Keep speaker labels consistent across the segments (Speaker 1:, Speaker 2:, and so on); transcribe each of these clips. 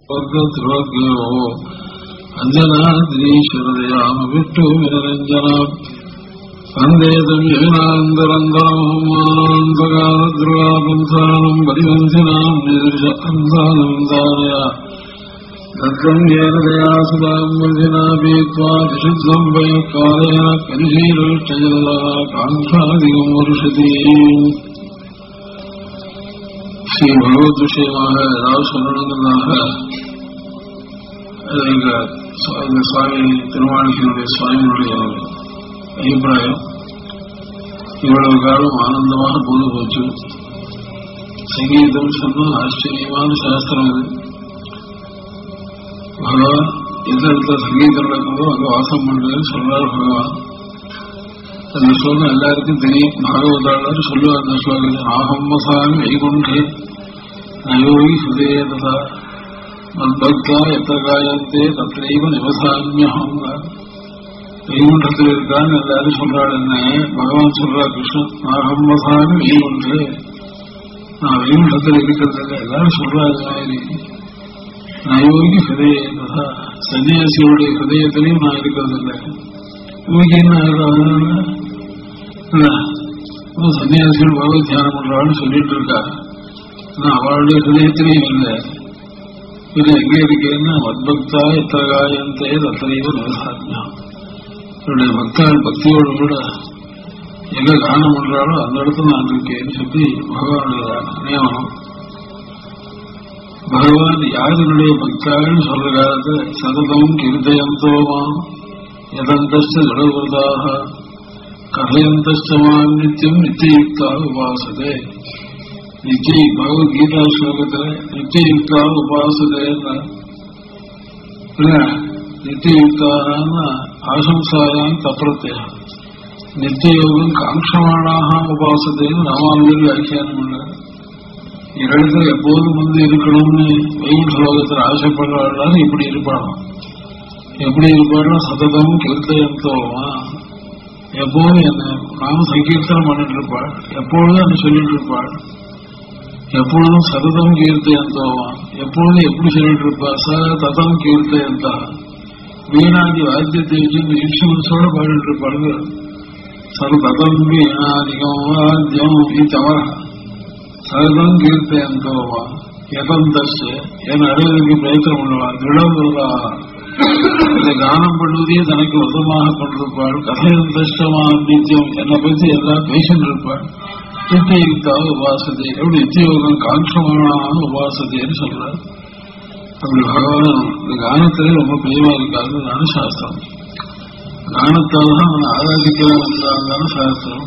Speaker 1: ವರ್ಗೋ ಅಂಜನಾದ್ರೀಶ್ವರದಯಾಮ ಬಿಟ್ಟು ವಿರರಂಜನ ಸಂದೇಹಮೇನಾಂದರಂದರಹಮಾಂತಗಾರಧ್ರುವಾಪಂಸಾನಂ ಪರಿವಂಸಿನಾಂ ನಿದೃಶ ಅಂಸಾನಂ ಧಾರಯ ದತ್ತಂ ಏನದಯಾ ಸುಧಾಂ ವಧಿನಾ ಪೀತ್ವಾ ವಿಶುದ್ಧಂ ಭಯಕಾಲೇನ ಕಲಿಶೀಲುಷ್ಟಜಲ ಕಾಂಕ್ಷಾದಿಗಂ வருஷதி ஸ்ரீ பகவத் விஷயமாக ஏதாவது சொல்லணுங்கிறதாக எங்க இந்த சுவாமி திருவாணிகளுடைய சுவாமியுடைய அபிப்பிராயம் இவ்வளவு காலம் ஆனந்தமான போது போச்சு சங்கீதம் சொன்னா ஆச்சரியமான சாஸ்திரம் அது பகவான் எந்த இடத்துல சங்கீதம் நடக்குதோ அங்க வாசம் பண்றதுன்னு சொல்றாரு பகவான் அந்த ஸ்லோகம் எல்லாருக்கும் தெரியும் பாகவதாளர் சொல்லுவார் அந்த ஸ்லோகத்தை ஆகம்மசாமி வைகுண்டே நயோகி சுதேதா மத்பக்தா எத்த காயத்தே தத்தைவ நிவசாமியம் வைகுண்டத்தில் இருக்கான்னு எல்லாரும் சொல்றாள் என்ன பகவான் சொல்றா கிருஷ்ணன் ஆகம்மசாமி வைகுண்டே நான் வைகுண்டத்தில் இருக்கிறது இல்லை எல்லாரும் சொல்றாரு நயோகி ஹிருதயதா சன்னியாசியோடைய ஹிருதயத்திலையும் நான் இருக்கிறது இல்லை இவங்க என்ன சன்னியாசிகள் பகவத் தியானம் பண்றான்னு சொல்லிட்டு இருக்கா ஆனா அவளுடைய ஹிருதயத்திலையும் இல்லை இது எங்க இருக்கேன்னா மத்பக்தா எத்தகாயந்தே தத்தைவ நிவசாத்தியம் என்னுடைய பக்தாள் பக்தியோடு கூட எங்க கானம் பண்றாளோ அந்த இடத்துல நான் இருக்கேன்னு சொல்லி பகவானுடைய நியமனம் பகவான் யாருடைய பக்தாள்னு சொல்ற காலத்துல சததம் கிருதயந்தோமாம் யதந்தஸ்த ஜடவிரதாக கதையந்தஸ்தமான் நித்தியம் நித்தியுக்தாக உபாசதே நித்திய பகவத்கீதா ஸ்லோகத்துல நித்தியுக்தாக உபாசதே நித்தியுக்தான ஆசம்சாயான் தப்பிரத்தையா நித்தியோகம் காங்ஷமானாக உபாசதேன்னு ராமானுஜர் வியாக்கியானம் பண்ண இரண்டு எப்போதும் வந்து இருக்கணும்னு வெயில் ஸ்லோகத்தில் ஆசைப்படுறாள் இப்படி இருப்பாளாம் எப்படி இருப்பாள்னா சததம் கீர்த்தயந்தோமா எப்போதும் என்ன நாம சங்கீர்த்தனம் பண்ணிட்டு இருப்பாள் எப்பொழுதும் என்ன சொல்லிட்டு இருப்பாள் எப்பொழுதும் சததம் கீர்த்தயந்தோமா எப்பொழுதும் எப்படி சொல்லிட்டு இருப்பா ச ததம் கீர்த்தயந்தா வீணாதி வாத்தியத்தை வச்சு இந்த இன்சூரன்ஸோட பாடிட்டு இருப்பாளுங்க சததம் வீணாதிகம் வாத்தியம் தவற சததம் கீர்த்தயந்தோமா எதந்தஸ் என் அறிவதற்கு பிரயத்தனம் பண்ணுவான் திடம் வருதா இந்த கானம் பண்ணுவதையே தனக்கு வசமாக கொண்டிருப்பாள் கதையும் தஷ்டமான நித்தியம் என்னை பற்றி எல்லாம் பேசிட்டு இருப்பாள் நித்தியுக்தாக உபாசதை எப்படி நித்தியோகம் காட்சமான உபாசதைன்னு சொல்றார் அப்படி பகவான் இந்த கானத்திலே ரொம்ப பிரியமா இருக்காது தான சாஸ்திரம் கானத்தால் தான் அவனை ஆராதிக்கிறான் சாஸ்திரம்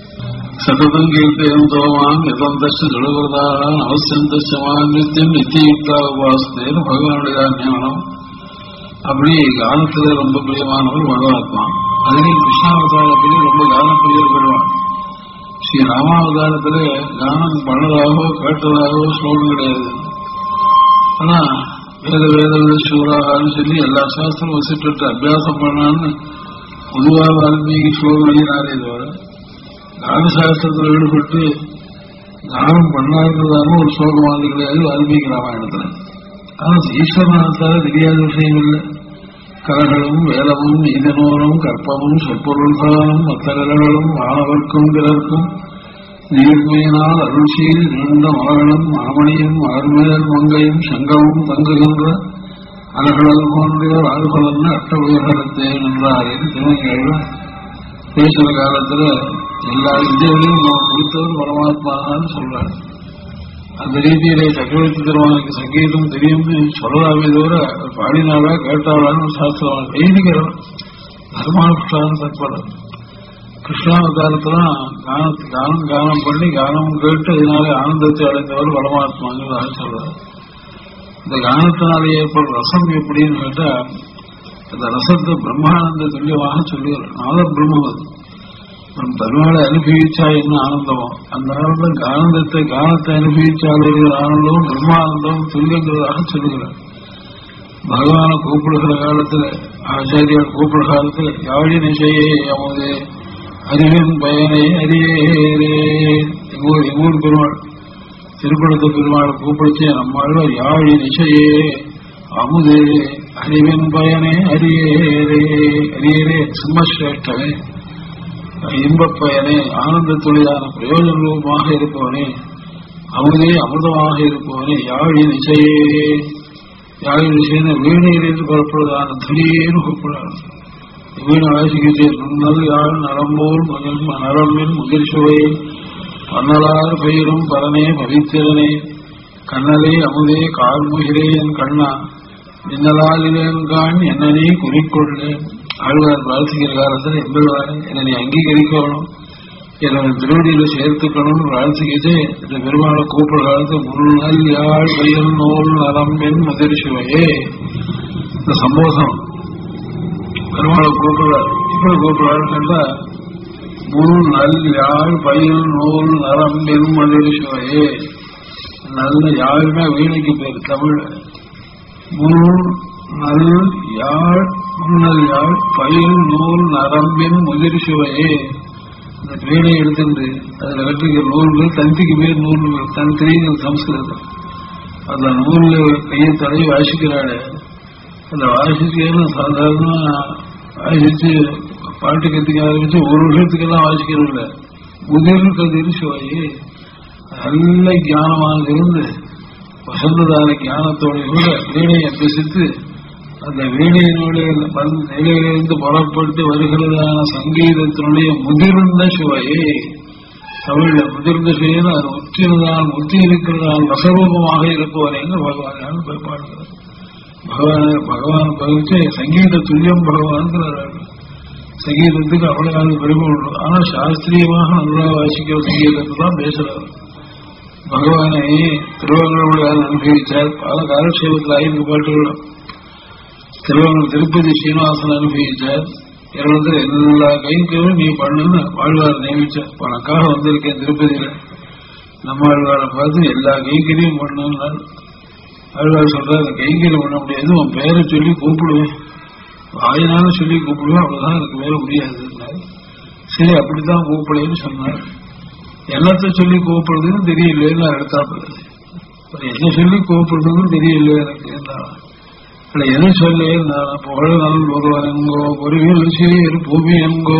Speaker 1: சததம் கீர்த்தயம் தோமான் எதம் தஷ்ட ஜுடகுரதாரான் அவசியம் தஷ்டமான நித்தியம் நித்தியுக்தாக உபாசதைன்னு பகவானுடைய ஞானம் அப்படி கானத்துல ரொம்ப பிரியமானவர் பகவாத்மா அதுலேயும் கிருஷ்ணாவதாரத்திலே ரொம்ப கானப்பிரியர் பெறுவார் ஸ்ரீ ராமாவதாரத்துல கானம் பண்ணதாகவோ கேட்டதாகவோ ஸ்லோகம் கிடையாது ஆனா வேத வேத சூறாகான்னு சொல்லி எல்லா சாஸ்திரம் வசிட்டு அபியாசம் பண்ணான்னு பொதுவா வால்மீகி ஸ்லோகம் எழுதினாரே தவிர கான சாஸ்திரத்தில் ஈடுபட்டு கானம் பண்ணாததான ஒரு ஸ்லோகமானது கிடையாது வால்மீகி ராமாயணத்துல ஆனா ஈஸ்வரனாத்தால தெரியாத விஷயம் இல்லை கலகளும் வேதமும் இதனோரும் கற்பமும் சொற்பொருள்களும் மத்தகர்களும் மாணவர்க்கும் பிறர்க்கும் நீர்மையினால் அருள் செய்து நீண்ட மகளும் மாமணியும் மகர்மேல் மங்கையும் சங்கமும் தங்குகின்ற அலகடல் போன்ற ஆறுகளன்னு அட்டபுகரத்தே என்றார் திருமங்கள்ல பேசுற காலத்துல எல்லா வித்தியிலையும் நம்ம கொடுத்தவர் பரமாத்மான்னு சொல்றாரு அந்த ரீதியிலே சக்கரவர்த்தி திருவானுக்கு சங்கீதம் தெரியும்னு சொல்லலாமே தவிர பாடினாரா கேட்டாரான்னு சாஸ்திரம் எழுதிக்கிறோம் தர்மானுஷ்டான தற்படம் கிருஷ்ணாவதாரத்தெல்லாம் கானம் கானம் கானம் பண்ணி கானம் கேட்டு இதனால ஆனந்தத்தை அடைந்தவர் பரமாத்மாங்கிறதாக சொல்றார் இந்த கானத்தினால ஏற்படும் ரசம் எப்படின்னு கேட்டா அந்த ரசத்தை பிரம்மானந்த துல்லியமாக சொல்லுகிறார் நாத பிரம்மம் அது பெருமாளை அனுபவிச்சா என்ன ஆனந்தமோ அந்த ஆனந்தம் ஆனந்தத்தை கானத்தை அனுபவிச்சால் இருக்கிற ஆனந்தம் பிரம்மானந்தம் துல்லியங்கிறதாக சொல்லுகிறார் பகவான கூப்பிடுகிற காலத்துல ஆச்சாரியார் கூப்பிடுற காலத்துல யாழி நிசையே அமுதே அறிவின் பயனை அறியேரே எங்கூர் எங்கூர் பெருமாள் திருக்குளத்து பெருமாளை கூப்பிடுச்சு நம்மாழ்வார் யாழி நிசையே அமுதே அறிவின் பயனே அரியேரே அரியரே சிம்மஸ்ரேஷ்டமே இன்பப் பயனே ஆனந்த துளியான பிரயோஜன ரூபமாக இருப்பவனே அமுதே அமிர்தமாக இருப்பவனே யாழின் இசையே யாழின் இசைன்னு வீணையிலிருந்து புறப்படுவதான துணியேன்னு கூப்பிடுறாங்க வீணை வாசிக்கிட்டே நுண்ணல் யாழ் நரம்போல் மகிழ் நரம்பின் முதிர் சுவை பன்னலார் பெயரும் பரனே பவித்திரனே கண்ணலே அமுதே கார்முகிலே என் கண்ணா நின்னலாலிலேன் காண் என்னனே குறிக்கொள்ளேன் ஆழ்வார் பிரார்த்திக்கிற காலத்தில் எம்பெருவாரே என்னை நீ அங்கீகரிக்கணும் என்னோட திருவடியில சேர்த்துக்கணும்னு பிரார்த்திக்கிட்டு இந்த பெருமாளை கூப்பிடுற காலத்து முன்னல் யாழ் பயிர் நூல் நரம்பின் முதிர் சுவையே இந்த சம்போதம் பெருமாளை கூப்பிடுறார் இப்படி கூப்பிடுறாருன்னு கேட்டா முன் நல் யாழ் பயில் நூல் நரம்பின் மதிர் சுவையே நல்ல யாழ்னா வீணைக்கு பேர் தமிழ் முன் நல் யாழ் முன்னல் யாழ் பயில் நூல் நரம்பின் முதிர் சுவையே இந்த வீணை எடுத்துட்டு அதுல கட்டிருக்க நூல்கள் தந்திக்கு பேர் நூல்கள் தந்திரிகள் சம்ஸ்கிருதம் அந்த நூல்ல கையை தடவி வாசிக்கிறாளே அந்த வாசிச்சுன்னு சாதாரணமா வாசிச்சு பாட்டு கத்துக்க ஆரம்பிச்சு ஒரு வருஷத்துக்கெல்லாம் வாசிக்கிறது இல்லை முதிர் கதிர் சுவையே நல்ல ஞானமாக இருந்து வசந்ததான ஞானத்தோட கூட வீணையை அபியசித்து அந்த வீணையினுடைய பல் நிலையிலிருந்து புறப்பட்டு வருகிறதான சங்கீதத்தினுடைய முதிர்ந்த சுவையே தமிழ்ல முதிர்ந்த சுவைன்னு அது முற்றினதால் முற்றி இருக்கிறதால் ரசரூபமாக இருப்பவரைன்னு பகவான் போய் பாடுகிறார் பகவான பகவான் பகிர்ந்து சங்கீத துல்லியம் பகவான்கிறார்கள் சங்கீதத்துக்கு அவ்வளவு பெருமை உண்டு ஆனா சாஸ்திரியமாக நல்லா வாசிக்கிற சங்கீதத்தை தான் பேசுறாரு பகவானை திருவங்கூடால் அனுபவித்தார் பல காலக்ஷேபத்தில் ஐந்து பாட்டுகள் திருவங்கூர் திருப்பதி சீனிவாசன் அனுபவித்தார் இருநூறு எல்லா கைங்களும் நீ பண்ணுன்னு வாழ்வார் நியமிச்சார் உனக்காக வந்திருக்கேன் திருப்பதியில நம்ம ஆழ்வாரை பார்த்து எல்லா கைங்களையும் பண்ணுன்னா ஆழ்வார் சொல்ற அந்த கைங்கரியம் பண்ண முடியாது உன் பேரை சொல்லி கூப்பிடுவேன் வாயினால சொல்லி கூப்பிடுவேன் அவ்வளவுதான் எனக்கு வேற முடியாது சரி அப்படித்தான் கூப்பிடுன்னு சொன்னார் என்னத்தை சொல்லி கூப்பிடுறதுன்னு தெரியல நான் எடுத்தாப்புல என்ன சொல்லி கூப்பிடுறதுன்னு தெரியல எனக்கு இல்ல எது சொல்லி நான் புகழ் நல் ஒருவன் எங்கோ பொறிவில் சீர் பூமி எங்கோ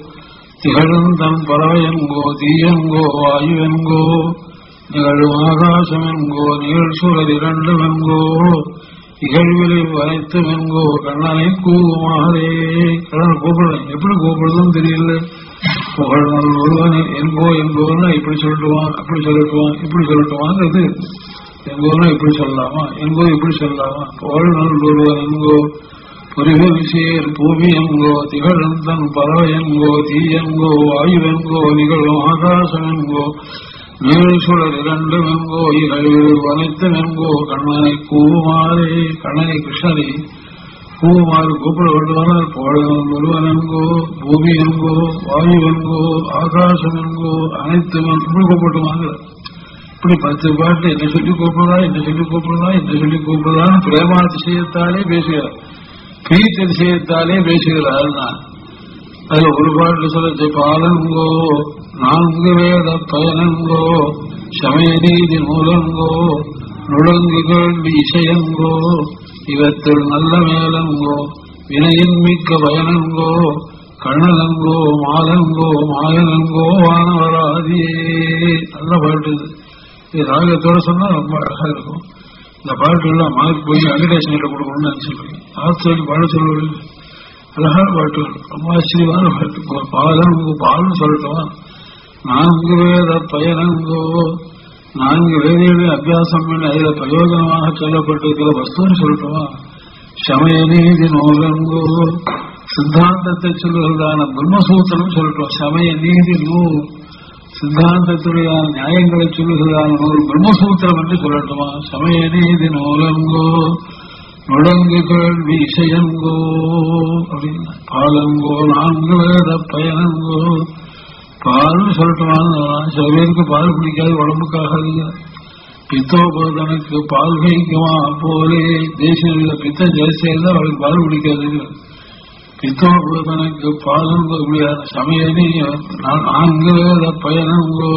Speaker 1: திகழும் தன் பறவை எங்கோ தீயங்கோ வாயு எங்கோ நிகழும் ஆகாசம் என்கோ நிகழ்சூழல் இரண்டு வெங்கோ இகழ்விலை வரைத்து வெங்கோ கண்ணனை கூகுமாறே கண்ணனை கூப்பிடுறேன் எப்படி கூப்பிடுறதுன்னு தெரியல புகழ் நல் ஒருவன் எங்கோ எங்கோன்னா இப்படி சொல்லட்டுவான் அப்படி சொல்லட்டுவான் இப்படி சொல்லட்டுவாங்கிறது எங்கோன்னா இப்படி சொல்லலாமா எங்கோ இப்படி சொல்லலாமா புகழ் நல் ஒருவன் எங்கோ பொறிகள் சேர் பூமி எங்கோ திகழும் தன் பறவை எங்கோ தீயங்கோ வாயு எங்கோ நிகழும் ஆகாசம் எங்கோ நீழ்சுழல் இரண்டு வெங்கோ இகழ்வில் வனைத்து வெங்கோ கண்ணனை கூமாறே கண்ணனை கிருஷ்ணனை கூமாறு கூப்பிட வேண்டுமானால் போழவன் ஒருவன் எங்கோ பூமி எங்கோ வாயு எங்கோ ஆகாசம் எங்கோ அனைத்து இப்படி கூப்பிட்டுவாங்க இப்படி பத்து பாட்டு என்ன சொல்லி கூப்பிடுறா என்ன சொல்லி கூப்பிடுறா என்ன சொல்லி கூப்பிடுறான்னு பிரேமாதிசயத்தாலே பேசுகிறார் பிரீத் அதிசயத்தாலே பேசுகிறார் நான் அதுல ஒரு பாட்டு சொல்ல பாலங்கோ நான்கு வேத பயனங்கோ சமயநீதி நூலங்கோ நுழங்கு கேள்வி இசையங்கோ இவற்றுள் நல்ல மேலங்கோ வினையின் மிக்க பயனங்கோ கண்ணலங்கோ மாலங்கோ மாயனங்கோ வானவராதியே நல்ல பாட்டு இது இது ராகத்தோட சொன்னா ரொம்ப அழகா இருக்கும் இந்த பாட்டு எல்லாம் மாறி போய் வெங்கடேசன் கிட்ட கொடுக்கணும்னு நினைச்சிருக்கேன் ஆசிரியர் பாட சொல்லுவது அழகான பாட்டு ரொம்ப ஆச்சரியமான பாட்டு பாலங்கோ பால்னு சொல்லட்டும் நான்கு வேத பயனங்கோ நான்கு வேதிகளை அபியாசம் பண்ணி அதில் பிரயோஜனமாக சொல்லப்பட்டிருக்கிற வஸ்துன்னு சொல்லட்டுமா சமயநீதி நூலங்கோ சித்தாந்தத்தை சொல்லுவதான பிரம்மசூத்திரம் சொல்லட்டும் சமய நீதி நூல் சித்தாந்தத்துடைய நியாயங்களை சொல்லுகிறதான நூல் பிரம்மசூத்திரம் என்று சொல்லட்டுமா சமய நீதி நூலங்கோ நுழங்கு கேள்வி இசையங்கோ அப்படின்னு பாலங்கோ நான்கு வேத பயனங்கோ பால்னு சொல்லட்டுமான்னு சில பேருக்கு பால் பிடிக்காது உடம்புக்காக பித்தோபோதனுக்கு பால் கைக்குமா போலே தேசிய பித்த ஜாஸ்தியா இருந்தா அவளுக்கு பால் பிடிக்காது பித்தோபோதனுக்கு பாலும் முடியாது சமயனி நான்கு வேத பயனங்கோ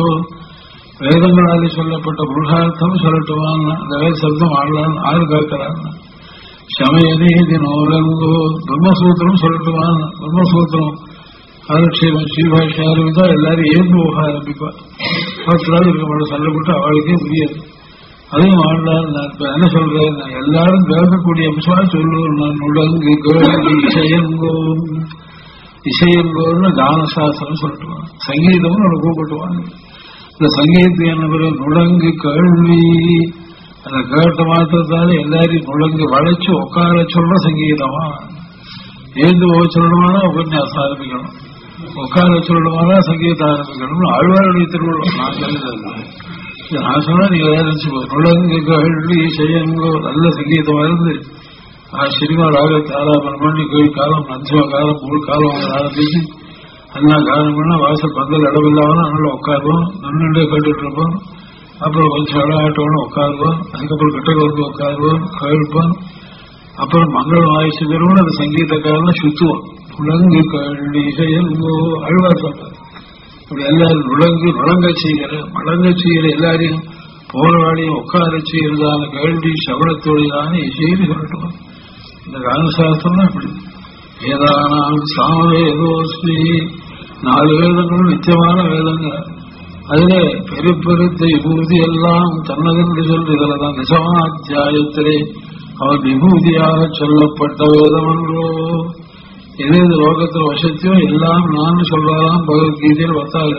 Speaker 1: வேதங்களாலே சொல்லப்பட்ட புருஷார்த்தம் சொல்லட்டுமான்னு அந்த வேத சப்தம் ஆடலான்னு ஆறு கேட்கிறாங்க சமயநீதி நோரங்கோ பிரம்மசூத்திரம் சொல்லட்டுமா பிரம்மசூத்திரம் காலக்ஷேபம் ஸ்ரீபாஷா இருந்தா எல்லாரும் ஏந்து போக ஆரம்பிப்பா பத்து நாள் இருக்க மாட்டோம் சண்டைப்பட்டு அவளுக்கே புரியாது அதையும் ஆண்டாள் நான் இப்ப என்ன சொல்றேன் நான் எல்லாரும் கேட்கக்கூடிய அம்சமா சொல்லுவோம் நான் உடங்கு கேள்வி இசையங்கோ இசையங்கோன்னு கானசாஸ்திரம் சொல்லிட்டுவான் சங்கீதம்னு ஒன்று கூப்பிட்டுவாங்க இந்த சங்கீதத்துக்கு என்ன பேரு நுடங்கு கேள்வி அந்த கேட்ட மாத்திரத்தால எல்லாரையும் நுழங்கு வளைச்சு உட்கார சொல்ற சங்கீதமா ஏந்து போக சொல்லணுமானா உபன்யாசம் ஆரம்பிக்கணும் உட்கார சொல்லணுமானா சங்கீதம் ஆரம்பிக்கணும் ஆழ்வாருடைய திருவள்ளுவர் நான் சொல்லுறது நான் சொன்னா நீங்க வேற நினைச்சுக்கோ நுழங்கு கேள்வி செய்யங்கோ நல்ல சங்கீதமா இருந்து சினிமா ராக ஆலாபனம் பண்ணி கோயில் காலம் நஞ்சுவா காலம் மூணு காலம் ஆரம்பிச்சு எல்லா காலம் பண்ணா வாசல் பந்தல் இடமில்லாம நல்லா உட்காருவோம் நின்றுட்டே கேட்டுட்டு இருப்போம் அப்புறம் கொஞ்சம் விளையாட்டோன்னு உட்காருவோம் அதுக்கப்புறம் கிட்ட வந்து உட்காருவோம் கேட்போம் அப்புறம் மங்களம் வாய்ச்சிக்கிறோம் அந்த சங்கீதக்காரன் சுத்துவோம் உலங்கு கள்ளி இசையங்கோ அழுவார் சொல்றார் இப்படி எல்லாரும் நுழங்கு நுழங்க செய்கிற மடங்க செய்கிற எல்லாரையும் போராடியும் உட்கார செய்யறதான கேள்வி சபலத்தோடையான இசைன்னு சொல்லட்டும் இந்த கானசாஸ்திரம் இப்படி வேதானாம் சாமவேதோஸ்மி நாலு வேதங்களும் நிச்சயமான வேதங்கள் அதுல பெருப்பெருத்த விபூதி எல்லாம் தன்னதென்று சொல்லி இதுலதான் தசமாத்தியாயத்திலே அவர் விபூதியாக சொல்லப்பட்ட வேதம் என்றோ எது எது லோகத்தில் வசத்தியோ எல்லாம் நான் சொல்றாராம் பகவத்கீதையில்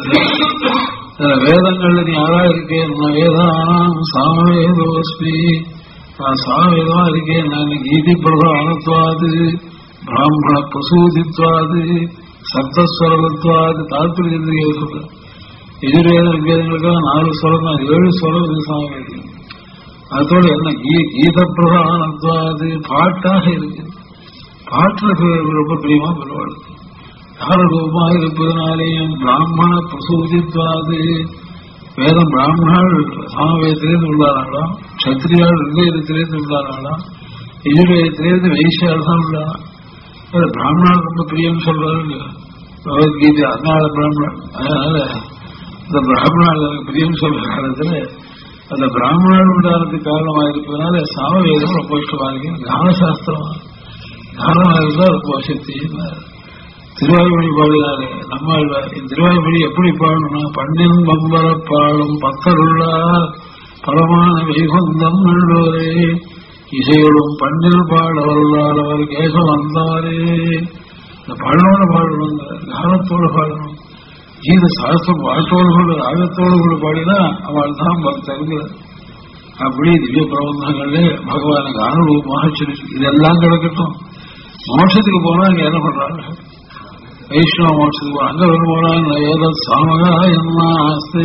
Speaker 1: வத்தாது வேதங்கள்ல நீ யாரா இருக்கேன் நான் வேதானாம் சாமவேதோஸ்மி நான் சாமவேதமா இருக்கேன் நான் கீதி பிரதானத்வாது பிராமண பிரசூதித்வாது சப்தஸ்வரத்வாது தாத்பரிய சொல்றேன் எதிர்வேதம் வேதங்களுக்காக நாலு ஸ்வரம் தான் ஏழு ஸ்வரம் இது சாமவேதம் அதோட என்ன கீ கீத பிரதானத்வாது பாட்டாக இருக்கு பாட்டுல ரொம்ப பிரியமா பெறுவாள் காரரூபமா இருப்பதனாலேயும் பிராமண பிரசூதித்வாது வேதம் பிராமணால் சாமவேதத்திலிருந்து உள்ளாராங்களா கத்திரியால் ரிவேதத்திலிருந்து உள்ளாராங்களா எதிர்வேதத்திலிருந்து வைசியால் தான் உள்ளாரா பிராமணால் ரொம்ப பிரியம் சொல்றாரு பகவத்கீதை அதனால பிராமணன் அதனால இந்த பிராமணால் பிரியம் சொல்ற காலத்துல அந்த பிராமணன் உண்டானதுக்கு காரணமா இருப்பதனால சாமவேதம் ரொம்ப இஷ்டமா இருக்கு ஞானசாஸ்திரமா ஞானமா இருந்தா ரொம்ப வசதி திருவாய்மொழி பாடினாரு நம்ம திருவாய்மொழி எப்படி பாடணும்னா பண்ணின் பம்பர பாடும் பக்தருள்ளார் பரமான வைகுந்தம் நல்லோரே இசையோடும் பண்ணில் பாடவருள்ளார் அவர் கேசம் வந்தாரே இந்த பாடலோட பாடணும் ஞானத்தோடு பாடணும் கீத சாஸ்திரம் பாட்டோடு கூட ராகத்தோடு கூட பாடினா அவள் தான் பக்தர்கள் அப்படி திவ்ய பிரபந்தங்கள்ல பகவானுக்கு அனுபவமாக சொல்லி இதெல்லாம் கிடக்கட்டும் மோட்சத்துக்கு போனா அங்க என்ன பண்றாங்க வைஷ்ணவ மோட்சத்துக்கு போனா அங்க வந்து போனா ஏதோ சாமகா என்ன ஆஸ்தே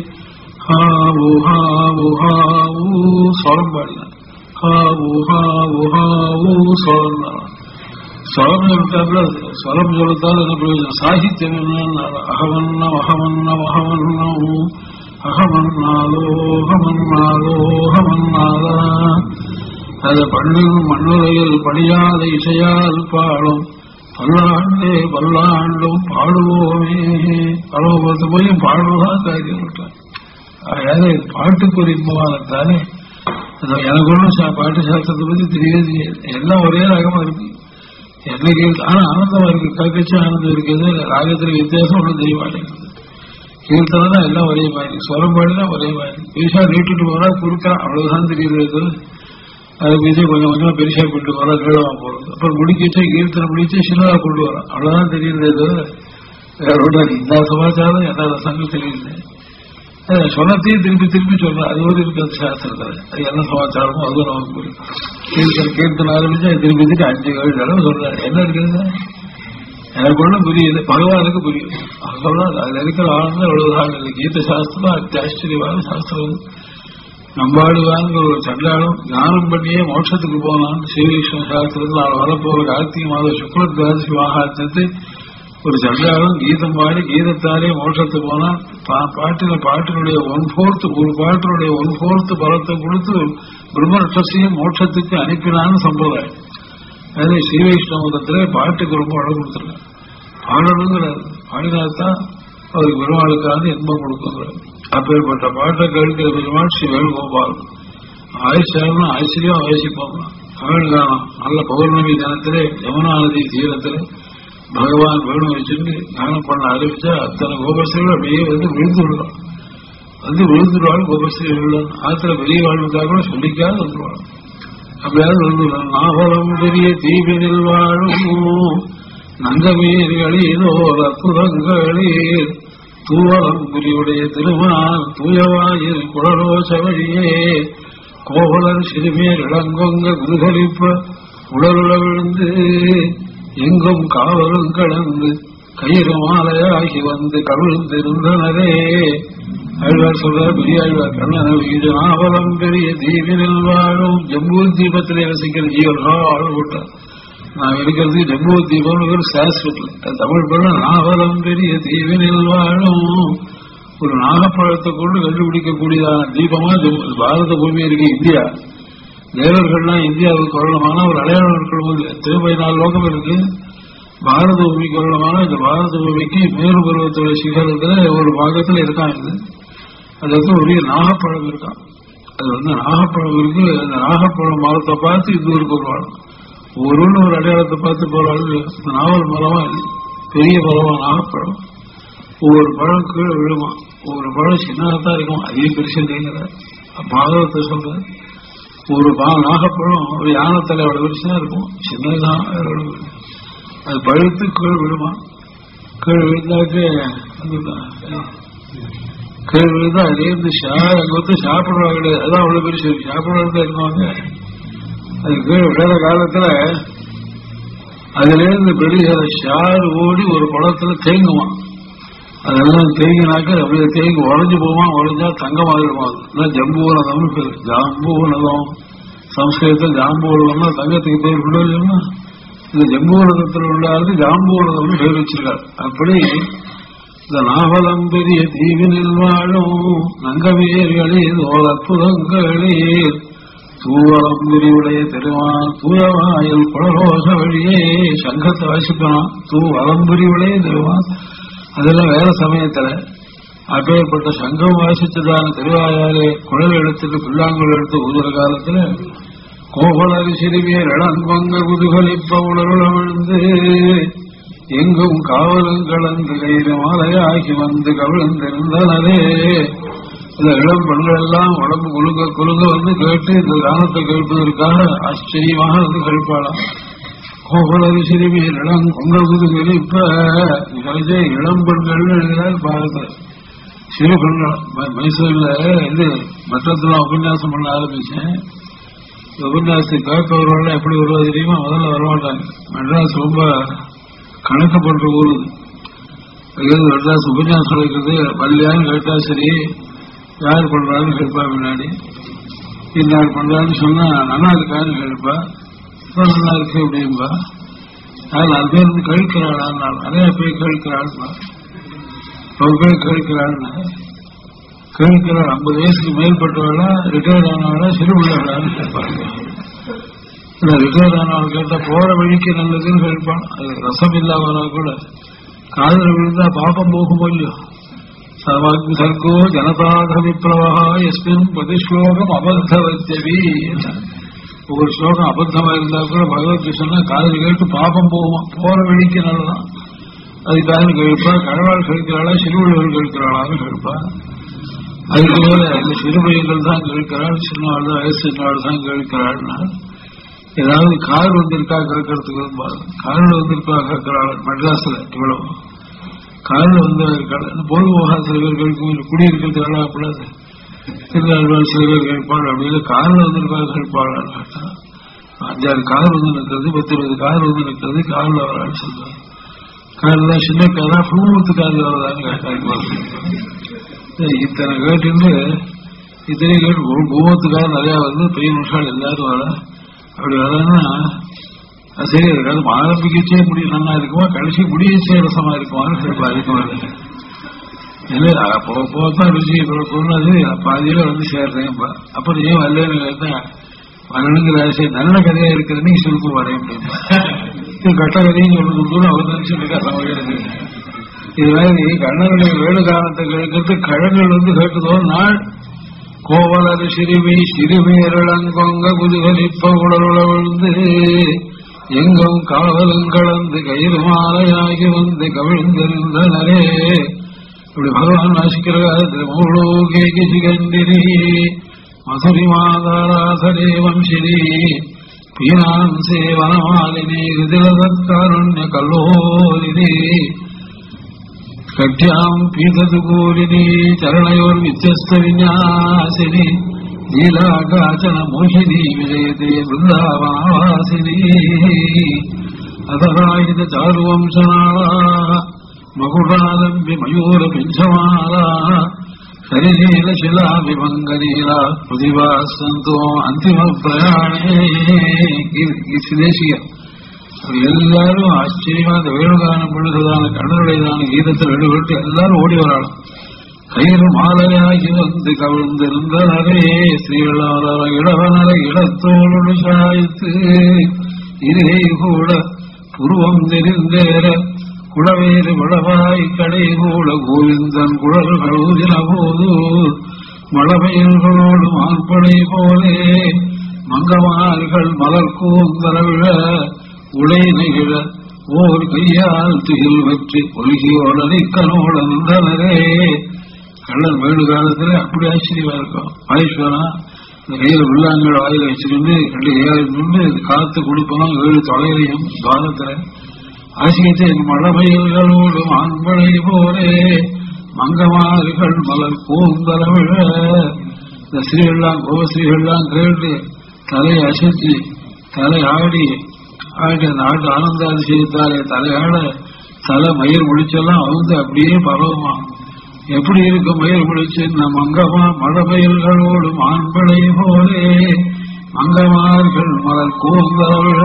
Speaker 1: ஹாவு ஹாவு ஹாவு சோழம் பாடினான் ஹாவு ஹாவு ஹாவு சோழம் ஸ்வரம் சொல்லிட்டாப்புல ஸ்வரம் சொல்லத்தால் என்ன பிரயோஜனம் சாகித்யம் என்ன அகமன்னம் அகமன்னம் அகமன்னம் அகமன்னாலோ அகமன்னாலோ அகமன்னாலா அது பண்ணில் மண்ணுரையில் பணியாத இசையால் பாடும் பல்லாண்டே பல்லாண்டும் பாடுவோமே பரவபுரத்து போய் பாடுவதான் காரியம் விட்டான் அதாவது பாட்டுக்கு ஒரு இன்பமானத்தானே எனக்கு ஒன்றும் பாட்டு சாஸ்திரத்தை பத்தி தெரியவே தெரியாது எல்லாம் ஒரே ரகமா இருக்கு என்னைக்கு ஆனா ஆனந்தமா இருக்கு கல்கட்சி ஆனந்தம் இருக்குது ராகத்துல வித்தியாசம் ஒன்றும் தெரிய மாட்டேங்குது கீர்த்தனா எல்லாம் ஒரே மாதிரி ஸ்வரம் பாடினா ஒரே மாதிரி பெருசா நீட்டுட்டு போறா குறுக்கலாம் அவ்வளவுதான் தெரியுது அது மீதே கொஞ்சம் கொஞ்சமா பெருசா கொண்டு போறா கீழமா போறது அப்புறம் முடிக்கிச்சு கீர்த்தனை முடிச்சு சின்னதா கொண்டு வரோம் அவ்வளவுதான் தெரியுது வேற ஒன்றும் இந்த சமாச்சாரம் என்ன ரசங்கள் தெரியுது சொன்னத்தையும் திருப்பி திருப்பி சொல்றேன் அது ஒரு இருக்கு அந்த சாஸ்திரத்தில் அது என்ன சமாச்சாரமோ அதுவும் நமக்கு புரியும் கீர்த்தனை கீர்த்தனை ஆரம்பிச்சு திருப்பி திருப்பி அஞ்சு ஏழு தடவை சொல்றாரு என்ன இருக்குங்க எனக்கு ஒன்றும் புரியுது பகவானுக்கு புரியுது சொல்றாரு அதுல இருக்கிற ஆனந்தம் எவ்வளவுதான் இல்லை கீத சாஸ்திரம் அத்தியாச்சரியமான சாஸ்திரம் நம்பாடுவாங்க ஒரு சண்டாளம் ஞானம் பண்ணியே மோட்சத்துக்கு போனான் ஸ்ரீகிருஷ்ண சாஸ்திரத்தில் அவள் வரப்போற கார்த்திகை மாத சுக்ல துவாதசி மகாத்மத்தை ஒரு சண்டாளம் கீதம் பாடி கீதத்தாலே மோட்சத்துக்கு போனா பாட்டின பாட்டினுடைய ஒன் போர்த்து ஒரு பாட்டினுடைய ஒன் போர்த்து பலத்தை கொடுத்து பிரம்மரட்சத்தையும் மோட்சத்துக்கு அனுப்பினான்னு சம்பிரதாயம் அதே ஸ்ரீ வைஷ்ணவத்துல பாட்டுக்கு ரொம்ப அழகு கொடுத்துருக்காங்க பாடணுங்கிறாரு பாடினால்தான் அவருக்கு பெருமாளுக்கான இன்பம் கொடுக்குங்கிறார் அப்பேற்பட்ட பாட்டை கேட்கிற பெருமாள் ஸ்ரீ வேணுகோபால் ஆயுஷாலும் ஆச்சரியம் ஆயுசிப்போம் பகல் காலம் நல்ல பௌர்ணமி தினத்திலே யமுனா நதி தீரத்திலே பகவான் வேணும் வச்சுட்டு கானம் பண்ண ஆரம்பிச்சா அத்தனை கோபஸ்திரிகள் அப்படியே வந்து விழுந்து விடலாம் வந்து விழுந்துருவாள் கோபஸ்திரிகள் ஆத்துல பெரிய வாழ்வுக்கா கூட சொல்லிக்காது வந்துருவாள் அப்படியாவது விழுந்துருவாள் நாவலம் பெரிய தீவினில் வாழும் நங்கமீர்களிலோ அற்புதங்களீர் தூவலம் புரியுடைய திருமால் தூயவாயில் குழலோச வழியே கோவலர் சிறுமேர் இளங்கொங்க குதுகலிப்ப உடலுட விழுந்து எங்கும் காவலும் கடந்து கயிறு மாலையாகி வந்து கவிழ்ந்திருந்தனரே அழ்வார் சொல்றார் பெரிய அழ்வார் கண்ணன வீடு நாவலம் பெரிய தீவினில் வாழும் ஜம்பூ தீபத்திலே வசிக்கிற ஜீவர்கள் ஆழ்விட்டார் நான் இருக்கிறது ஜம்பூ தீபம்னு ஒரு சாஸ்திரத்தில் தமிழ் பண்ண நாவலம் பெரிய தீவினில் வாழும் ஒரு நாகப்பழத்தை கொண்டு கண்டுபிடிக்கக்கூடியதான தீபமா ஜம்மு- பாரத பூமி இருக்கு இந்தியா தேவர்கள்லாம் இந்தியாவுக்கு வரலமான ஒரு அடையாளம் இருக்கணும் திரும்ப நாலு லோகம் இருக்கு பாரத பூமிக்கு வரலமான இந்த பாரத பூமிக்கு மேரு பருவத்தோட சிகரத்துல ஒரு பாகத்துல இருக்கான் இது அது வந்து ஒரு நாகப்பழம் இருக்கான் அது வந்து நாகப்பழம் இருக்கு அந்த நாகப்பழம் மரத்தை பார்த்து இந்த ஊருக்கு வருவாள் ஒரு ஒரு அடையாளத்தை பார்த்து போறாள் இந்த நாவல் மரமா இது பெரிய மரமா நாகப்பழம் ஒவ்வொரு பழம் கீழே விழுமா ஒவ்வொரு பழம் சின்னதான் இருக்கும் அதே பெருசு இல்லைங்கிற பாகவத்தை சொல்றேன் ஒரு பா நாகப்பழம் ஒரு யானை தலையோட பெருசா இருக்கும் சின்னதான் அது பழுத்து கீழே விழுமா கீழே விழுந்தாக்க அதுதான். கீழே விழுந்தா அதே இருந்து ஷா அங்க வந்து சாப்பிடுவாங்க கிடையாது அதான் அவ்வளவு பெருசு சாப்பிடுவாங்க இருந்தவங்க அது கீழே விழாத காலத்துல அதுல இருந்து பெரிய ஷார் ஓடி ஒரு குளத்துல தேங்குவான் அதெல்லாம் தேங்கினாக்க அப்படியே தேங்கி உடஞ்சு போவான் உடஞ்சா தங்கமாகிடுமா அது ஜம்பூனதம்னு பேரு ஜாம்பூனதம் சம்ஸ்கிருதத்தில் ஜாம்பூனதம்னா தங்கத்துக்கு பேர் விட இல்லைன்னா இந்த ஜம்பூனதத்தில் உள்ளாரு ஜாம்பூனதம்னு பேர் வச்சிருக்காரு அப்படி இந்த நாவலம் பெரிய தீவினில் வாழும் நங்கவேர்களில் ஓர் அற்புதங்களில் தூவலம் விரிவுடைய திருமால் தூயவாயில் குளரோச வழியே சங்கத்தை வாசிப்பான் தூ வலம்புரிவுடைய திருமால் அதெல்லாம் வேற சமயத்துல அப்பேற்பட்ட சங்கம் வாசிச்சதான திருவாயாரே குழல் எடுத்துட்டு புல்லாங்குழல் எடுத்து ஊதுற காலத்துல கோபலரி சிறுமியர் இளம்பங்க குதுகலிப்ப உணர்வுல விழுந்து எங்கும் காவலும் கலந்து கயிறு மாலையாகி வந்து கவிழ்ந்திருந்தனரே இந்த இளம் பெண்கள் எல்லாம் உடம்பு குலுங்க குலுங்க வந்து கேட்டு இந்த கானத்தை கேட்பதற்காக ஆச்சரியமாக வந்து கேட்பாளாம் கோகுலரி சிறுமியர் இளம் கொங்ககுது வெளிப்ப இதே இளம் பெண்கள் எழுதினார் பாருங்க சிறு பெண்கள் ம- மைசூர்ல இது மற்றத்துல உபன்யாசம் பண்ண ஆரம்பிச்சேன் இந்த உபன்யாசத்தை கேட்பவர்கள் எப்படி வருவது தெரியுமா முதல்ல வரமாட்டாங்க மெட்ராஸ் ரொம்ப கணக்கப்படுற ஊர் இது. அதாவது மெட்ராஸ் உபன்யாசம் இருக்கிறது பள்ளியான்னு கேட்டா சரி யார் பண்றான்னு கேட்பா முன்னாடி இன்னார் பண்றான்னு சொன்னா நல்லா இருக்கான்னு கேட்பா இப்ப நல்லா இருக்கு அப்படின்பா அது நாலு பேர் வந்து கழிக்கிறாள் நிறைய பேர் கழிக்கிறாள்பா ஒரு பேர் கழிக்கிறாள்னு கேட்கிறாள் ஐம்பது வயசுக்கு மேற்பட்டவளா ரிட்டையர்ட் ஆனவளா சிறுபிள்ளைகளான்னு கேட்பாங்க இல்ல ரிட்டையர்ட் ஆனவள் கேட்டா போற வழிக்கு நல்லதுன்னு கேட்பான் அது ரசம் இல்லாமனா கூட காதல் விழுந்தா பாப்பம் போகுமோ இல்லையோ சர்வாக் சர்க்கோ ஜனதாத விப்ளவா எஸ்மின் பதிஸ்லோகம் அபத்தவத்தவி ஒவ்வொரு ஸ்லோகம் அபத்தமா இருந்தா கூட பகவத் சொன்னா காதல் கேட்டு பாப்பம் போகுமா போற வழிக்கு நல்லதான் அதுக்காக கேட்பா கடவாள் கேட்கிறாளா சிறுவர்கள் கேட்கிறாளான்னு கேட்பா அதுக்கு மேல இந்த சிறுபையங்கள் தான் கேட்கிறாள் சின்னவாள் தான் வயசு சின்னவாள் தான் கேட்கிறாள்னா ஏதாவது கார் வந்திருக்கா கேட்கறதுக்கு வரும்பாரு கார்ல வந்திருக்கா கேட்கிறாள் மெட்ராஸ்ல இவ்வளவு கார்ல வந்து பொது விவகாரம் சில பேர் கேட்கும் இல்லை குடியிருக்கிறது எல்லாம் கூடாது திருநாள் சில பேர் கேட்பாள் அப்படி இல்லை கார்ல வந்திருக்கா கேட்பாள் அஞ்சாறு கார் வந்து நிற்கிறது பத்து இருபது கார் வந்து நிற்கிறது கார்ல வரான்னு சொல்றாங்க கார்ல தான் சின்ன காரா பூமூத்து கார்ல வரதான்னு கேட்டாங்க இத்தனை கேட்டு இத்தனை கேட்டு பூமத்துக்காக நிறைய வந்து பெரிய நிமிஷம் எல்லாரும் வர அப்படி வரன்னா அது சரி அதுக்காக ஆரம்பிக்கச்சே முடி நன்னா இருக்குமா கடைசி முடியச்சே ரசமா இருக்குமான்னு கேட்பா அதுக்கு மேல இல்ல போக போகத்தான் ருசி பிறப்புன்னு பாதியில வந்து சேர்றேன்ப்பா அப்புறம் ஏன் வரலன்னு கேட்டா வரணுங்கிற ஆசை நல்ல கதையா இருக்கிறது நீ சுருக்கு வரேன் அப்படின்பா இது கட்ட கதையும் சொல்லுன்னு அவர் நினைச்சிட்டு இருக்காரு இது மாதிரி கண்ணனுடைய வேடு காலத்தை கேட்கறது கழங்கள் வந்து கேட்டதோ நாள் கோவலர் சிறுமி சிறுமேரளங்கொங்க குதுகலிப்ப உடலுள விழுந்து எங்கும் காவலும் கலந்து கயிறு மாலையாகி வந்து கவிழ்ந்திருந்தனரே இப்படி பகவான் வாசிக்கிறார் திருமூலோகேகி சிகண்டிரி மதுரி மாதாராசரே வம்சிரி பீனாம் சேவனமாலினி ஹிருதிலதற்காருண்ய கல்லோலினி கட்யாம் பீததுகூலினி சரணயோர் வித்தியஸ்த விநியாசினி நீலாகாச்சன மோகினி விஜயதே பிருந்தாவனவாசினி அதராயுத சாருவம்சநாளா மகுடாலம்பி மயூர பிஞ்சமாலா ஹரிநீல ಶಿಲಾ ವಿಭಂಗನೀಲ ಪ್ರತಿಭಾ ಸಂತೋ ಅಂತಿಮ ಪ್ರಯಾಣೇ இது தேசிய எல்லாரும் ஆச்சரியமா அந்த வேணுகானம் பொழுதுதான கடனுடையதான கீதத்தில் ஈடுபட்டு எல்லாரும் ஓடி வராலும் கயிறு மாலையாகி வந்து கவிழ்ந்திருந்தனரே ஸ்ரீவளார இளவனர இளத்தோடு சாய்த்து இதே கூட புருவம் தெரிந்தேற குளவேறு குளவாய் கடை கூட கோவிந்தன் குழல் கழுதின போது மழமையல்களோடு மான்படை போலே மங்கமார்கள் மலர் கூந்தரவிழ உடை நெகிழ ஓர் கையால் துகில் வெற்றி ஒழுகியோடனை கனோட நின்றனரே கள்ளன் வேடு காலத்துல அப்படி ஆச்சரியமா இருக்கும் மகேஸ்வரன் இந்த கையில உள்ளாங்கள் வாயில வச்சிருந்து ரெண்டு ஏழு நின்று காத்து கொடுப்போம் ஏழு தொலைலையும் பாதத்துல ஆசியத்தை மழமையல்களோடு மான்படை போலே மங்கமாறுகள் மலர் கூந்தரவிழ இந்த ஸ்ரீகள்லாம் கோபஸ்ரீகள்லாம் கேட்டு தலை அசைச்சு தலை ஆடி ஆடி அந்த ஆட்டு ஆனந்த அதிசயத்தாலே தலையாட தலை மயிர் முடிச்செல்லாம் வந்து அப்படியே பரவுமா எப்படி இருக்கும் மயிர் முடிச்சு நம் மங்கமா மழமயில்களோடு மான்படை போலே மங்கமார்கள் மலர் கூந்தரவிழ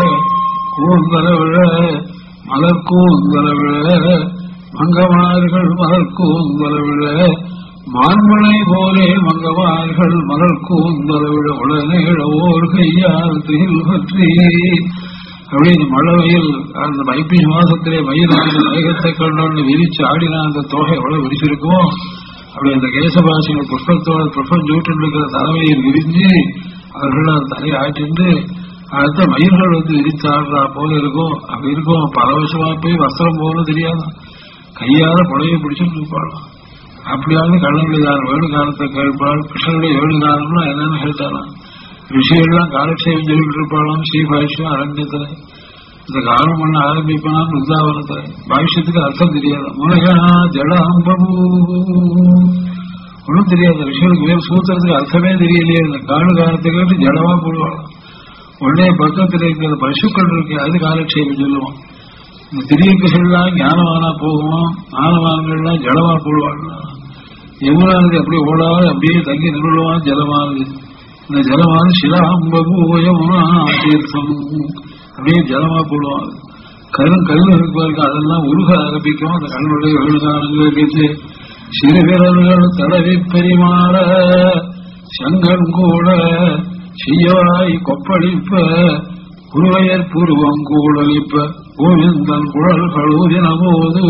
Speaker 1: கூந்தரவிழ மலர் கூந்தரவிழ மங்கமார்கள் மலர் கூந்தரவிழ மான்மலை போலே மங்கமார்கள் மலர் கூந்தரவிழ உடனே ஓர் கையால் திகில் பற்றி அப்படின்னு மழை வெயில் அந்த ஐப்பசி மாசத்திலே மயிலான மேகத்தை கண்டோன்னு விரிச்சு ஆடினா அந்த தொகை எவ்வளவு விரிச்சிருக்குமோ அப்படி அந்த கேசபாசிகள் புஷ்பத்தோட புஷ்பம் சூட்டு இருக்கிற தலைமையில் விரிஞ்சு அவர்கள் அந்த தலையை ஆட்டிண்டு அடுத்த மயில்கள் வந்து விரிச்சு ஆடுறா போல இருக்கும் அப்படி இருக்கும் பல வருஷமா போய் வஸ்திரம் போல தெரியாது கையால புடவையை பிடிச்சிட்டு இருப்பாளாம் அப்படியாவது கள்ளங்களிதான் வேணு காலத்தை கேட்பாள் கிருஷ்ணனுடைய வேணு காலம்னா என்னன்னு கேட்டாலாம் ரிஷிகள்லாம் காலக்ஷேபம் சொல்லிட்டு இருப்பாளாம் ஸ்ரீபாஷ்யம் அரண்யத்துல இந்த காலம் பண்ண ஆரம்பிப்பான் விருந்தாவனத்துல பாஷ்யத்துக்கு அர்த்தம் தெரியாது முனையா ஜடாம்பபூ ஒன்றும் தெரியாது ரிஷிகளுக்கு வேறு சூத்திரத்துக்கு அர்த்தமே தெரியலையே இந்த காடு காலத்தை கேட்டு ஜடமா போடுவாளாம் உடனே பக்கத்தில் இருக்கிற பசுக்கள் இருக்கு அது காலக்ஷேபம் சொல்லுவோம் இந்த திரியக்கெல்லாம் ஞானமானா போகுவோம் ஞானவான்கள்லாம் ஜலமா போடுவாங்க யமுனானது அப்படி ஓடாது அப்படியே தங்கி நிறுவான் ஜலமானது இந்த ஜலமானது சிலாம்பகூயமுனா தீர்த்தம் அப்படியே ஜலமா போடுவாங்க கரும் கல் இருப்பாருக்கு அதெல்லாம் உருக ஆரம்பிக்கும் அந்த கல்லுடைய எழுதானங்களுக்கு சிறு விரல்கள் தடவி பெரிமாற சங்கன் கூட செய்யவாய் கொப்பளிப்ப குருவையர் பூர்வம் கூடலிப்ப கோவிந்தன் குழல் கழுதின போது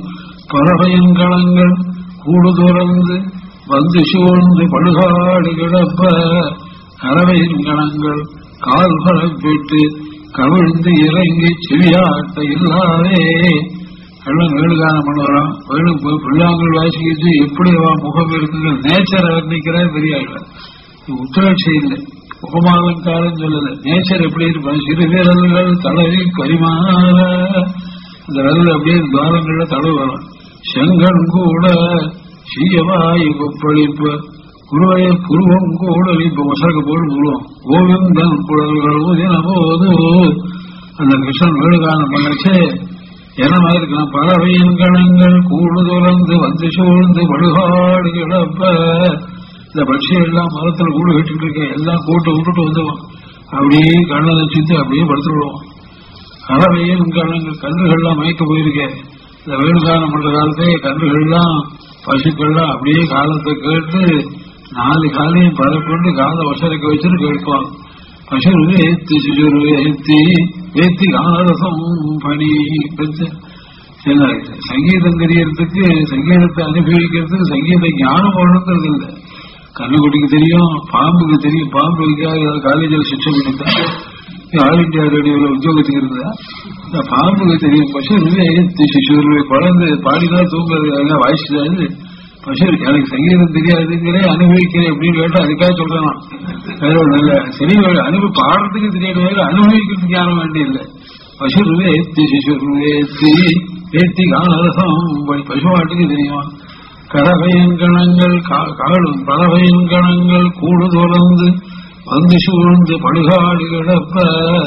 Speaker 1: பறவையங்களங்கள் கூடு துறந்து வந்து சூழ்ந்து படுகாடு கிடப்ப கறவையின் கணங்கள் கால் பரப்பிட்டு கவிழ்ந்து இறங்கி செவியாட்ட இல்லாதே கள்ளன் வேணுகானம் பண்ணுறான் வேணு பிள்ளாங்கள் வாசிக்கிட்டு எப்படி அவன் முகம் இருக்குங்க நேச்சரை வர்ணிக்கிறேன் தெரியாது உத்தரட்சி இல்லை உபமாலங்காரம் சொல்லல நேச்சர் எப்படி இருப்பான் சிறு வீரர்கள் தடவி பரிமாற இந்த விரல் அப்படியே துவாரங்கள்ல தடவு வரும் செங்கன் கூட சீயவாய் கொப்பளிப்ப குருவைய குருவம் கூட இப்ப மசக போல் முழுவோம் கோவிந்தன் குழல்கள் ஊதின போது அந்த கிருஷ்ணன் வேணுகானம் பண்ணச்சே என்னமா இருக்கலாம் பறவையின் கணங்கள் கூடு துறந்து வந்து சூழ்ந்து படுகாடு கிடப்ப இந்த பட்சி எல்லாம் மரத்துல கூடு கட்டிட்டு இருக்க எல்லாம் கூட்டு விட்டுட்டு வந்துடும் அப்படியே கண்ணை வச்சுட்டு அப்படியே படுத்துடுவோம் கறவையும் கண்ணங்கள் கன்றுகள்லாம் மயக்க போயிருக்கேன் இந்த வேணுகாலம் பண்ற காலத்தே கன்றுகள்லாம் பசுக்கள்லாம் அப்படியே காலத்தை கேட்டு நாலு காலையும் பறக்கொண்டு காலை வசரைக்க வச்சுட்டு கேட்பாங்க பசு ஏத்தி சிசுரு ஏத்தி ஏத்தி காலசம் பணி பெற்று என்ன சங்கீதம் தெரியறதுக்கு சங்கீதத்தை அனுபவிக்கிறதுக்கு சங்கீத ஞானம் ஒழுங்கிறது இல்லை கண்ணுக்குட்டிக்கு தெரியும் பாம்புக்கு தெரியும் பாம்பு வைக்காத காலேஜில் சிக்ஷை பண்ணித்தான் ஆல் இந்தியா ரேடியோவில் உத்தியோகத்துக்கு இருந்தா இந்த பாம்புக்கு தெரியும் பசு சிசுருவை குழந்தை பாடிதான் தூங்குறது எல்லாம் வாய்ஸ்டாது பசு எனக்கு சங்கீதம் தெரியாதுங்கிறே அனுபவிக்கிறேன் அப்படின்னு கேட்டா அதுக்காக சொல்றேன் நான். வேற ஒண்ணும் இல்ல சரி அனுபவி பாடுறதுக்கு தெரியாது அனுபவிக்கிறதுக்கு ஞானம் வேண்டியதில்லை பசுருவே ஏத்தி சிசுருவே ஏத்தி ஏத்தி காலரசம் பசுவாட்டுக்கு தெரியும் கரவையங்கணங்கள் காடும் பறவையங்கணங்கள் கூடு தொடர்ந்து வந்து சூழ்ந்து படுகாடு கிடப்ப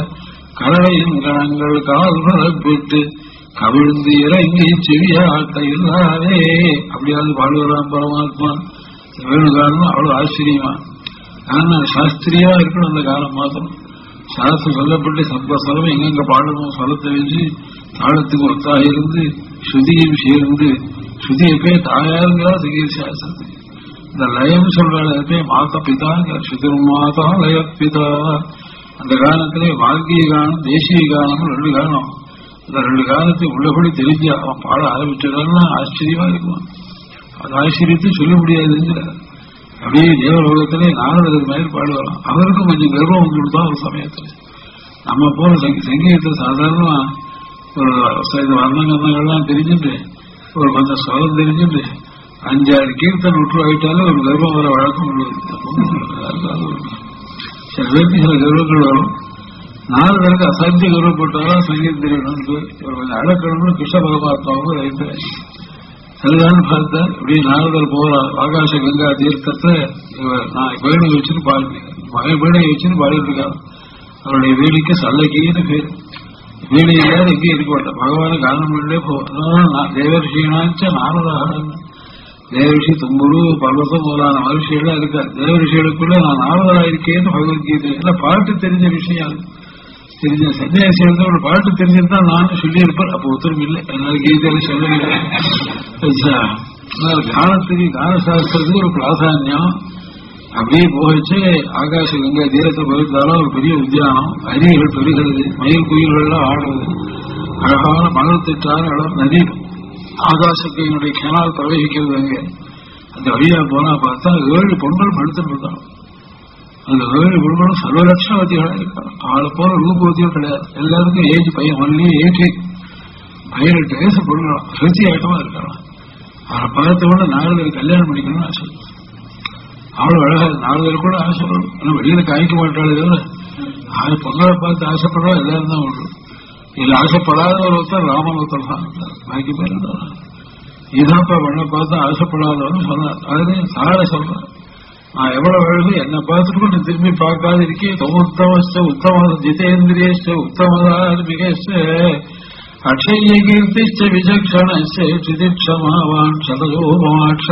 Speaker 1: கரவையங்கணங்கள் கால் பரப்பிட்டு கவிழ்ந்து இறங்கி செவியாட்ட இல்லாதே அப்படியாவது பாடுகிறான் பரமாத்மா வேணுகாலம் அவ்வளவு ஆச்சரியமா ஆனா சாஸ்திரியா இருக்கணும் அந்த காலம் மாத்திரம் சாஸ்திரம் சொல்லப்பட்டு சப்ப ஸ்வரம் எங்கெங்க பாடணும் ஸ்வரத்தை வச்சு தாளத்துக்கு ஒத்தாக இருந்து ஸ்ருதியும் சேர்ந்து ஸ்ருதியை போய் தாயாருங்கிறா சங்கீத சாஸ்திரத்துக்கு இந்த லயம் சொல்றதே மாத பிதாங்க சுதிர் மாதா லய பிதா அந்த காலத்திலே வாழ்க்கைய காலம் தேசிய காலம் ரெண்டு காலம் இந்த ரெண்டு காலத்தை உள்ளபடி தெரிஞ்சு அவன் பாட ஆரம்பிச்சதுன்னா ஆச்சரியமா இருக்கும் அது ஆச்சரியத்தை சொல்ல முடியாதுங்கிற அப்படியே தேவலோகத்திலே நாரதர் மேல் பாடுவாராம் அவருக்கும் கொஞ்சம் கர்வம் வந்துவிடுதான் ஒரு சமயத்துல நம்ம போல சங்கீ- சங்கீதத்தை சாதாரணமா ஒரு சில வர்ணங்கள்லாம் தெரிஞ்சுட்டு ஒரு கொஞ்சம் ஸ்வரம் தெரிஞ்சுட்டு அஞ்சாறு கீர்த்தன் விட்டு ஆயிட்டாலும் ஒரு கர்ப்பம் வர வழக்கம் உள்ளது சில பேருக்கு சில கர்வங்கள் வரும் நாரதருக்கு அசாத்திய கர்வப்பட்டாலும் சங்கீதம் தெரியணும்னு ஒரு கொஞ்சம் அடக்கணும்னு கிருஷ்ண பரமாத்மாவும் ரைட்டு சரிதான் பார்த்தார் இப்படி நாரதர் போறார் ஆகாச கங்கா தீர்த்தத்தை இவர் நான் வேணுகை வச்சுன்னு பாருங்க மகன் வேணுகை வச்சுன்னு பாடிட்டு இருக்காரு அவருடைய வேடிக்கை சல்லக்கின்னு பேர் வீடு இல்லாத எங்கேயும் இருக்க மாட்டேன் பகவான காரணம் பண்ணே போவோம் தேவரிஷினாச்ச நாரதாகரன் தேவரிஷி தும்புரு பர்வதம் முதலான மகிழ்ச்சியெல்லாம் இருக்கார் தேவரிஷிகளுக்குள்ள நான் நாரதரா இருக்கேன்னு பகவத்கீதை எல்லாம் பாட்டு தெரிஞ்ச விஷயம் அது தெரிஞ்ச சன்னியாசி வந்து ஒரு பாட்டு தெரிஞ்சிருந்தா நானும் சொல்லியிருப்பேன் அப்போ ஒருத்தரும் இல்லை அதனால கீதையில சொல்லவில்லை சரியா? அதனால காலத்துக்கு கால சாஸ்திரத்துக்கு ஒரு பிராதானியம் அப்படியே போகச்சு ஆகாச கங்கை தீரத்தை போயிருந்தாலும் ஒரு பெரிய உத்தியானம் அருவிகள் பெருகிறது மயில் குயில்கள்லாம் ஆடுறது அழகான மணல் திட்டான இடம் நதி ஆகாசத்தையினுடைய கிணால் பிரவகிக்கிறது அங்கே அந்த வழியா போனா பார்த்தா ஏழு பொங்கல் படுத்துட்டு இருந்தான் அந்த ஏழு பொங்கலும் சர்வலட்சணவதிகளா இருக்காங்க அவளை போல ரூபவதியும் கிடையாது எல்லாருக்கும் ஏஜ் பையன் ஒன்லி எயிட்டி பதினெட்டு வயசு பொண்ணுலாம் சுத்தி ஆட்டமா இருக்காங்க அவளை பார்த்த உடனே நாரதர் கல்யாணம் பண்ணிக்கணும்னு ஆசை அவ்வளவு அழகா இருக்கு. நாரதர் கூட ஆசைப்படும் ஆனா வெளியில காய்க்க மாட்டாளே தவிர ஆறு பொங்கலை பார்த்து ஆசைப்படுறா எல்லாரும் தான் உண்டு இதுல ஆசைப்படாத ஒரு ஒருத்தர் ராமன் ஒருத்தர் தான் பாக்கி பேர் இருந்தாங்க. இதாப்பா பண்ண பார்த்து ஆசைப்படாதவன்னு சொன்னார் அதுலயும் சார சொல்றேன் நான் எவ்வளவு அழகு என்னை பார்த்துட்டு கூட நீ திரும்பி பார்க்காத இருக்கேன் உத்தமஸ்ட உத்தம ஜிதேந்திரியஸ்ட உத்தமதார்மிகஸ்ட அக்ஷய கீர்த்திச்ச விசக்ஷணஸ்ய சிதிக்ஷமாவான் சதயோ மோட்ச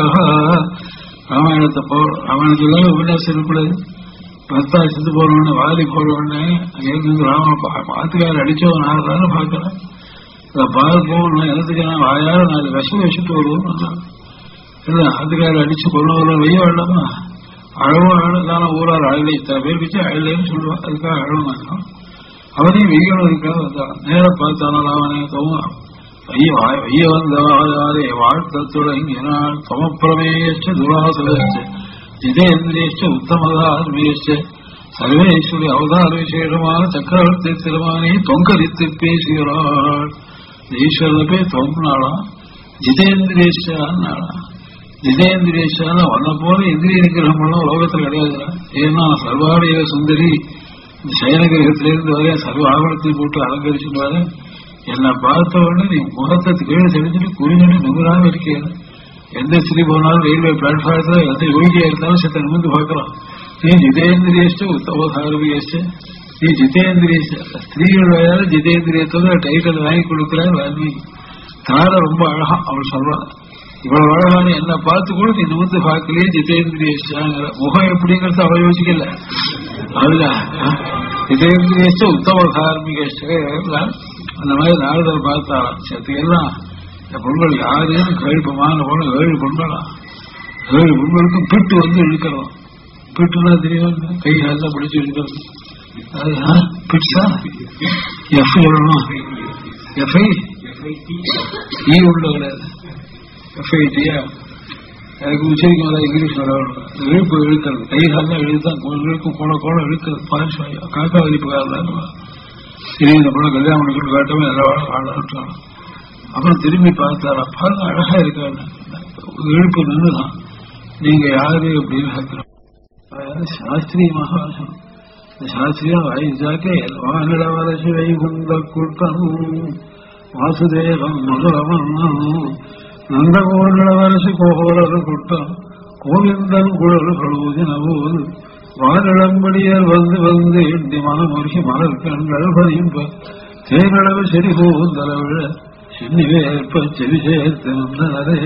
Speaker 1: ராமாயணத்தை போ ராமாயணத்துல உபன்யாசம் இருக்கக்கூடாது பத்தா செத்து போறவன வாரி போறவன அங்கிருந்து ராம பாத்துக்கார அடிச்சவன் ஆடுறான்னு பாக்குறேன் இதை பார்ப்போம் நான் எனக்கு நான் வாயார நாலு விஷம் வச்சுட்டு வருவோம் இல்ல அதுக்கார அடிச்சு கொள்ளவர்கள் வெய்ய வேண்டாமா அழவும் அழகான ஊரார் அழலை இத்தனை பேர் வச்சு அழலைன்னு சொல்லுவான் அதுக்காக அழணும் அவனையும் வெய்யணும் இருக்காது வந்தான் நேரம் பார்த்தானால் அவனை தோணும் ஐய ஐய வந்தவாரே வாழ்த்தத்துடங்கினான் சமப்பிரமேயச்ச துராசுரச்ச ஜிதேந்திரியச்ச உத்தமதார்மியச்ச சர்வேஸ்வரி அவதார விசேஷமான சக்கரவர்த்தி திருமானை தொங்கரித்து பேசுகிறாள் ஈஸ்வரனை போய் தொங்கினாளாம் ஜிதேந்திரேஷான்னாளா ஜிதேந்திரேஷான உன்னை போல இந்திரிய நிகிரகம் பண்ண உலகத்தில் கிடையாதுடா ஏன்னா சர்வாலய சுந்தரி இந்த சயன கிரகத்திலிருந்து வர சர்வ ஆவணத்தை போட்டு அலங்கரிச்சுட்டு வர என்னை பார்த்த உடனே நீ முகத்தை கீழே தெரிஞ்சுட்டு குறிஞ்சுட்டு நிமிராம இருக்கேன் எந்த ஸ்ரீ போனாலும் ரயில்வே பிளாட்ஃபார்ம்ல எந்த யோகியா இருந்தாலும் சித்த நிமிந்து பார்க்கலாம் நீ ஜிதேந்திரியஸ்ட உத்தம சாரபியஸ்ட நீ ஜிதேந்திரியஸ்ட ஸ்திரீகள் வயால ஜிதேந்திரியத்தோட டைட்டில் வாங்கி கொடுக்கிறார் வால்மீகி தார ரொம்ப அழகா அவள் சொல்றான் இவ்வளவு அழகான என்ன பார்த்து கூட நீ நிமிந்து பார்க்கலையே ஜிதேந்திரியஸ்டாங்கிற முகம் எப்படிங்கிறது அவ யோசிக்கல அதுதான் ஜிதேந்திரியஸ்ட உத்தம தார்மிகஸ்ட அந்த மாதிரி நாரதர் பார்த்தாராம் சத்துக்கெல்லாம் இந்த பொங்கல் யாரையும் கேள்விப்பமான போல ஏழு பொங்கலா ஏழு பொங்கலுக்கும் பிட்டு வந்து இழுக்கிறோம் பிட்டுனா தெரியும் கை காலெல்லாம் பிடிச்சு இழுக்கிறது அது, ஆ, பிட்ஸா எஃப் சொல்லணும் எஃப்ஐ ஈ உள்ள கிடையாது எஃப்ஐடியா எனக்கு உச்சரிக்க வர இங்கிலீஷ் வர இழுப்பு இழுக்கிறது கை காலம் இழுத்தான் இழுக்கு கோட கோட இழுக்கிறது பாரிசு காக்கா வலிப்புக்காரதான் சரி இந்த பொண்ணு கல்யாணம் பண்ணிக்கிட்டு காட்டவே நல்லா வாழ அப்புறம் திரும்பி பார்த்தாரா பாருங்க அழகா இருக்காரு இழுப்பு நின்றுதான் நீங்க யாரு அப்படின்னு கேட்கிறோம் அதாவது சாஸ்திரிய மகாசம் இந்த சாஸ்திரியம் வாய்ச்சாக்கே வானிடவரசி வைகுந்த கூட்டம் வாசுதேவம் மதுரவன் நந்தகோனிடவரசி கோகோலர் கூட்டம் கோவிந்தன் குழல் கழுவுதினபோது வானிடம்படியர் வந்து வந்து எண்டி மனமுருகி மலர் கண்கள் பதியும்ப தேனளவு செடி போந்தளவிழ சென்னிவேற்ப செவி சேர்த்து வந்தனரே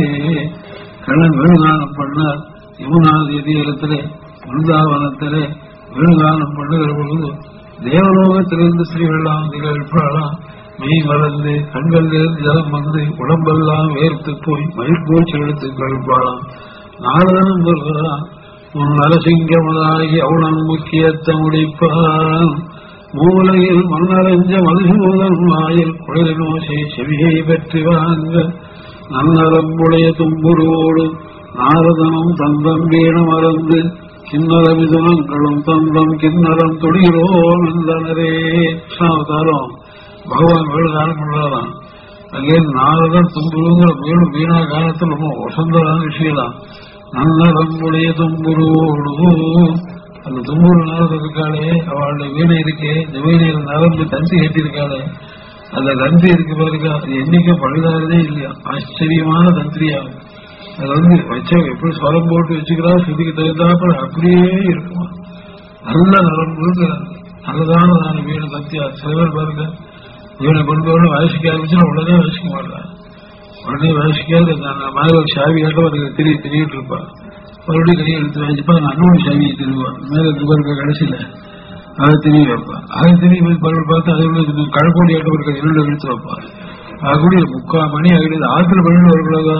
Speaker 1: கண்ணன் வேணுகானம் பண்ணார் யமுனாதி தீரத்திலே பிருந்தாவனத்திலே வேணுகானம் பண்ணுகிற பொழுது தேவலோகத்திலிருந்து ஸ்ரீவெல்லாம் திகழ்ப்பாளாம் மெய் மலர்ந்து கண்களிலிருந்து ஜலம் வந்து உடம்பெல்லாம் வேர்த்து போய் மயிர்பூச்சி எடுத்து கழிப்பாளாம் நாரதனும் வருகிறான் உன் நரசிங்கமதாகி அவனன் முக்கியத்தை முடிப்பான் மூலையில் மன்னரஞ்ச மதுசூதன் வாயில் குழலினோசை செவியை பெற்று வாங்க நன்னரம்புடைய தும்புருவோடு நாரதனும் தந்தம் வீண மறந்து கிண்ணற மிதுனங்களும் தந்தம் கிண்ணறம் தொடுகிறோம் என்றனரே கிருஷ்ணாவதாரம் பகவான் வேறு காலம் பண்றாராம் அங்கே நாரதன் தும்புருங்கிற வீடு வீணா காலத்தில் ரொம்ப வசந்தரான விஷயம் நன்னரம்புடைய தும்புருவோடு அந்த தும்பூர் நாரதம் இருக்காளே அவளுடைய வீணை இருக்கே இந்த வீணையில நரம்பு தந்தி கட்டியிருக்காளே அந்த தந்தி இருக்கு பாருங்க அது என்னைக்கு பழுதாகிறதே இல்லையா ஆச்சரியமான தந்திரியாகும் அது வந்து வச்ச எப்படி ஸ்வரம் போட்டு வச்சுக்கிறா சுதிக்கு தகுந்தாப்புல அப்படியே இருக்குமா நல்ல நரம்பு நல்லதான வீணை தத்தியா சில பேர் பாருங்க வீணை கொண்டு வந்து வயசுக்கு ஆரம்பிச்சா உடனே வயசுக்க மாட்டான் உடனே வயசுக்காது மாதிரி ஒரு சாவி கேட்ட ஒரு திரி திரிட்டு இருப்பா மறுபடியும் கையை எடுத்து வச்சுப்பா நான் இன்னொரு சாவியை திருவான் மேல இருக்க கடைசியில அதை திரி வைப்பான் அதை திரி பருவ பார்த்து அதை விட கழக்கோடி ஆட்ட ஒரு இரண்டு எடுத்து வைப்பான் அது கூட முக்கால் மணி ஆகிடுது ஆத்துல பண்ணி வரக்கூடாதா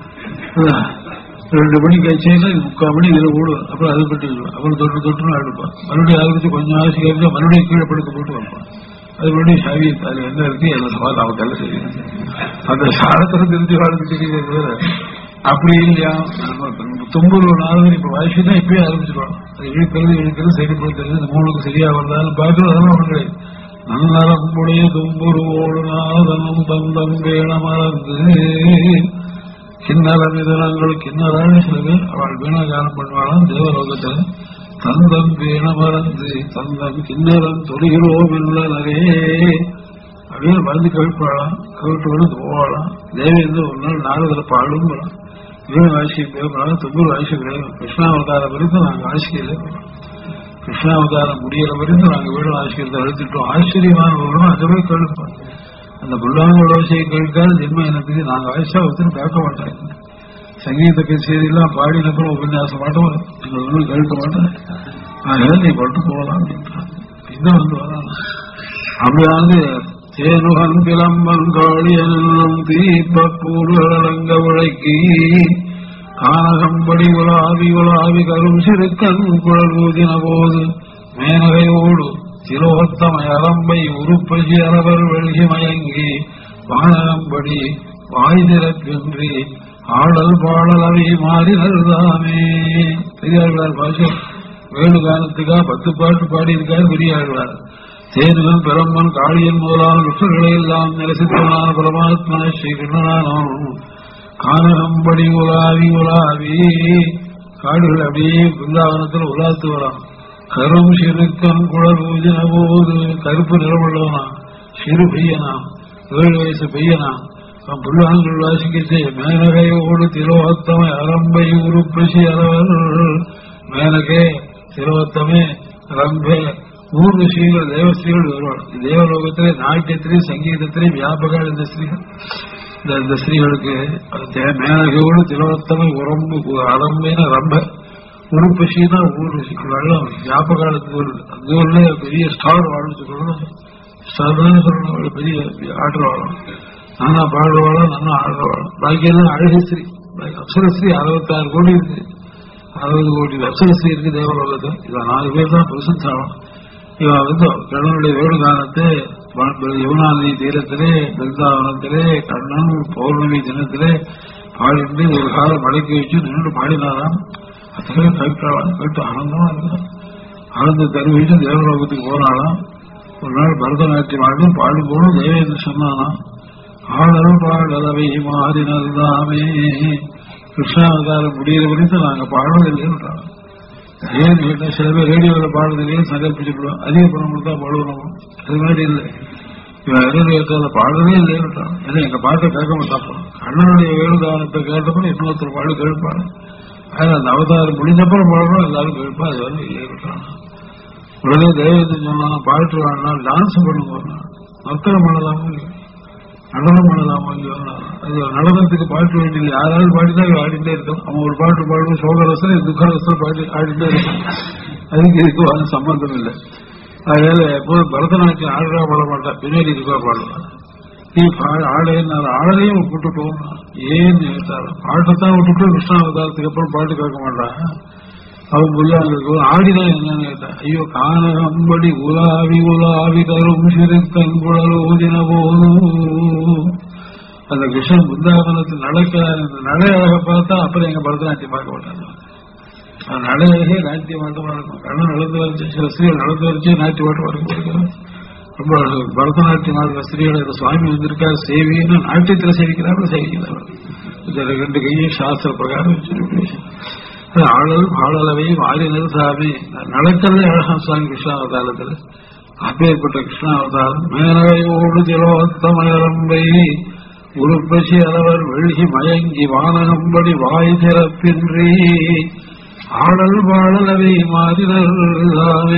Speaker 1: ரெண்டு மணிக்கு ஆச்சுன்னா இது முக்கால் மணி இதுல ஓடும் அப்புறம் அது பட்டு அப்புறம் தொட்டு தொட்டுன்னு அடுப்பான் மறுபடியும் ஆரம்பிச்சு கொஞ்சம் ஆசை கேட்டு மறுபடியும் கீழே படுக்க போட்டு வைப்பான் அது மறுபடியும் சாவி அதுல என்ன இருக்கு என்ன சவால் நமக்கு எல்லாம் தெரியும் அந்த சாதத்துல தெரிஞ்சு வாழ்க்கை தெரியுது அப்படி இல்லையா தும்பூர் நாலு இப்ப வயசு தான் இப்பயே ஆரம்பிச்சிருவாங்க அது இழுக்கிறது இழுக்கிறது சரி போகிறது இந்த மூணுக்கு சரியா வந்தாலும் பார்க்கறது அதெல்லாம் ஒண்ணு கிடையாது நன்னரம்புடைய தும்புருவோடு நாதனும் தந்தம் வேண மறந்து கிண்ணற மிதனங்கள் கிண்ணறான சில பேர் அவள் வீணாகாரம் பண்ணுவாளாம் தேவலோகத்துல தந்தம் வீண மறந்து தந்தம் கிண்ணறம் தொடுகிறோம் இல்லனரே அப்படியே மறந்து கவிழ்ப்பாளாம் கவிழ்த்து கொண்டு போவாளாம் தேவேந்திர ஒரு நாள் நாரதில் பாடும் வீண வாசி பேப்பறாங்க தொண்ணூறு வாசி கிடையாது கிருஷ்ணாவதாரம் வரைக்கும் நாங்கள் வாசிக்கல கிருஷ்ணாவதாரம் முடிகிற வரைக்கும் நாங்கள் வீடு வாசிக்கிறத அழுத்திட்டோம் ஆச்சரியமான ஒரு அதுவே கழுப்போம் அந்த புல்லாங்கோட ஓசையை கேட்காத ஜென்ம இனத்துக்கு நாங்க வயசா ஒருத்தரும் கேட்க மாட்டாங்க சங்கீத கச்சேரி எல்லாம் பாடினப்புறம் உபன்யாசம் மாட்டோம் எங்களை ஒன்றும் கேட்க மாட்டேன் அதனால நீ பட்டு போகலாம் அப்படின்றாங்க இன்னும் வந்து வராங்க அப்படியாவது தேனுகன் கிளம்பன் காளியனும் தீப்பூடுகளங்க உழைக்கி கானகம்படி உலாவி உலாவி கரும் சிறுக்கன் குழல் ஊதின போது மேனகையோடு திரோத்தம அலம்பை உருப்பசி அரவர் வெள்கி மயங்கி வானகம்படி வாய் திறக்கின்றி ஆடல் பாடல் அவை மாறினர்தாமே பெரியாழ்வார் பாஷம் வேணு காலத்துக்கா பத்து பாட்டு பாடியிருக்கார் பெரியாழ்வார் தேனுகன் பெரம்பன் காளியன் முதலான விற்றுகளை எல்லாம் நிரசித்தனான பரமாத்மா ஸ்ரீ கிருஷ்ணனானவன் கானகம்படி உலாவி உலாவி காடுகள் அப்படியே பிருந்தாவனத்தில் உலாத்து வரான் கரும் சிறுக்கம் குழல் ஊதின போது கருப்பு நிறமுள்ளவனா சிறு பையனாம் ஏழு வயசு பையனாம் அவன் புல்லாங்கள் வாசிக்கிச்சே மேனகையோடு திரோத்தமை அரம்பை உருப்பசி அரவர் மேனகே திரோத்தமே ரம்பே மூன்று ஸ்ரீகள் தேவஸ்ரீகள் வருவாள் தேவலோகத்திலே நாட்டியத்திலே சங்கீதத்திலே வியாபகால் இந்த ஸ்ரீகள் இந்த இந்த ஸ்ரீகளுக்கு மேனகையோடு திரோத்தமை உரம்பு அரம்பைன ரம்ப உருப்பசினா ஊர் வெள்ளம் வியாபகாலத்து ஊர் அந்த ஊர்ல பெரிய ஸ்டார் வாழ்ந்து சொல்லணும் ஸ்டார் தானே சொல்லணும் பெரிய ஆடுற வாழும் நானா பாடுவாளா நானும் ஆடுறவாளும் பாக்கி எல்லாம் அழகஸ்ரீ அப்சரஸ்ரீ அறுபத்தாறு கோடி இருக்கு அறுபது கோடி அப்சரஸ்ரீ இருக்கு தேவலோகத்தில் இவன் நாலு பேர் தான் பிரசித்தாலும் இவன் வந்து கண்ணனுடைய வேணுகாலத்தை யமுனாநதி தீரத்திலே பிருந்தாவனத்திலே கண்ணன் பௌர்ணமி தினத்திலே பாடிட்டு ஒரு காலம் மடக்கி வச்சு நின்று பாடினாராம் அத்தகைய கேட்கலாம் கேட்டு ஆனந்தமா இருக்கலாம் ஆனந்த தெரிவிச்சு தேவலோகத்துக்கு போனாலாம் ஒரு நாள் பரதநாட்டியம் ஆடி பாடும்போது தேவேந்திர சொன்னானாம் ஆடல் பாடலவை மாறினதுதாமே கிருஷ்ணாவதாரம் முடிகிற வரைக்கும் நாங்க பாடுவதில்லைன்றாங்க ஏன் கேட்டா சில பேர் ரேடியோவில் பாடுறதுலேயே சங்கல்பிச்சுடுவோம் அதிக பணம் கொடுத்தா பாடுவோம் அது மாதிரி இல்லை இவன் ரேடியோக்கால பாடுறதே இல்லைன்றான் ஏன்னா எங்க பாட்டை கேட்க மாட்டான் கண்ணனுடைய வேணுதானத்தை கேட்டப்ப இன்னொருத்தர் பாடு கேட்பாங்க ஆனா அந்த அவதாரம் முடிஞ்சப்பறம் பாடுறோம் எல்லாரும் கேட்பா அது வந்து இல்லைன்றான் உடனே தேவதன் சொன்னான் பாட்டு வாங்கினா டான்ஸ் பண்ணுங்க மக்கள் பண்ணலாமோ இல்லையோ நடனம் பண்ணலாமோ இல்லையோ அது ஒரு நடனத்துக்கு பாட்டு வேண்டியது யாராவது பாடிதான் இவன் ஆடிட்டே இருக்கும் அவன் ஒரு பாட்டு பாடுவோம் சோகரசம் துக்கரசம் பாடி ஆடிட்டே இருக்கும் அதுக்கு இதுக்கு அது சம்பந்தம் இல்லை அதனால எப்போதும் பரதநாட்டியம் ஆடுறா பாட மாட்டான் பின்னாடி இருக்கா பாடுவான் நீ பா- ஆடேன்னு ஆடலையும் விட்டுட்டு போகணும் ஏன்னு கேட்டாரு பாட்டைத்தான் விட்டுட்டு கிருஷ்ணாவதாரத்துக்கு அப்புறம் பாட்டு கேட்க மாட்டான் அவன் புல்லாங்க ஆடிதான் என்னன்னு கேட்டான் ஐயோ கானகம்படி உலாவி உலாவி தரும் சிறு கண்குழல் ஊதின போதும் அந்த கிருஷ்ணன் புத்தாவனத்தில் நடக்கிறார் இந்த நடை அழகை பார்த்தா அப்புறம் எங்க பரதநாட்டியம் பார்க்க மாட்டாங்க அந்த நடையழகே நாட்டிய மாட்டமா இருக்கும் கண்ணன் நடந்து வரைச்சு சில ஸ்திரீகள் நடந்து வரைச்சு நாட்டிய மாட்டம் வரைக்கும் ரொம்ப அழகு. பரதநாட்டியம் ஆடுற ஸ்திரீகள் சுவாமி வந்திருக்காரு சேவின்னு நாட்டியத்தில் சேவிக்கிறார்கள் சேவிக்கிறார்கள் இந்த ரெண்டு கையும் சாஸ்திர பிரகாரம் வச்சிருக்கு ஆடல் பாடலவை மாறினது சாமி நடக்கிறதே அழகாம் சுவாமி கிருஷ்ணாவதாரத்தில் அப்பேற்பட்ட கிருஷ்ணாவதாரம் மேனவையோடு திலோத்தமயரம்பை உருப்பசி அளவர் வெள்கி மயங்கி வானகம்படி வாய் திறப்பின்றி ஆடல் பாடலவை மாறினதாவே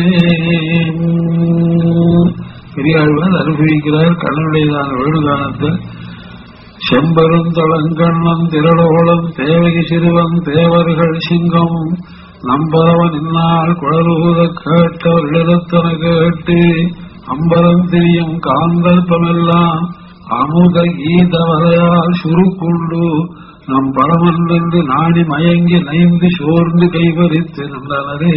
Speaker 1: பெரியாழ்வார் அனுபவிக்கிறார் கண்ணனுடையதான வேணுகானத்தை செம்பெருந்தளங்கண்ணன் திரளோளம் தேவகி சிறுவன் தேவர்கள் சிங்கம் நம்பரவன் இந்நாள் குழலூத கேட்டவர்களிடத்தன கேட்டு அம்பரம் திரியும் காந்தல்பமெல்லாம் அமுத கீத வலையால் சுருக்குண்டு நம் பரமன்றென்று நாடி மயங்கி நைந்து சோர்ந்து கைவரித்து நின்றனரே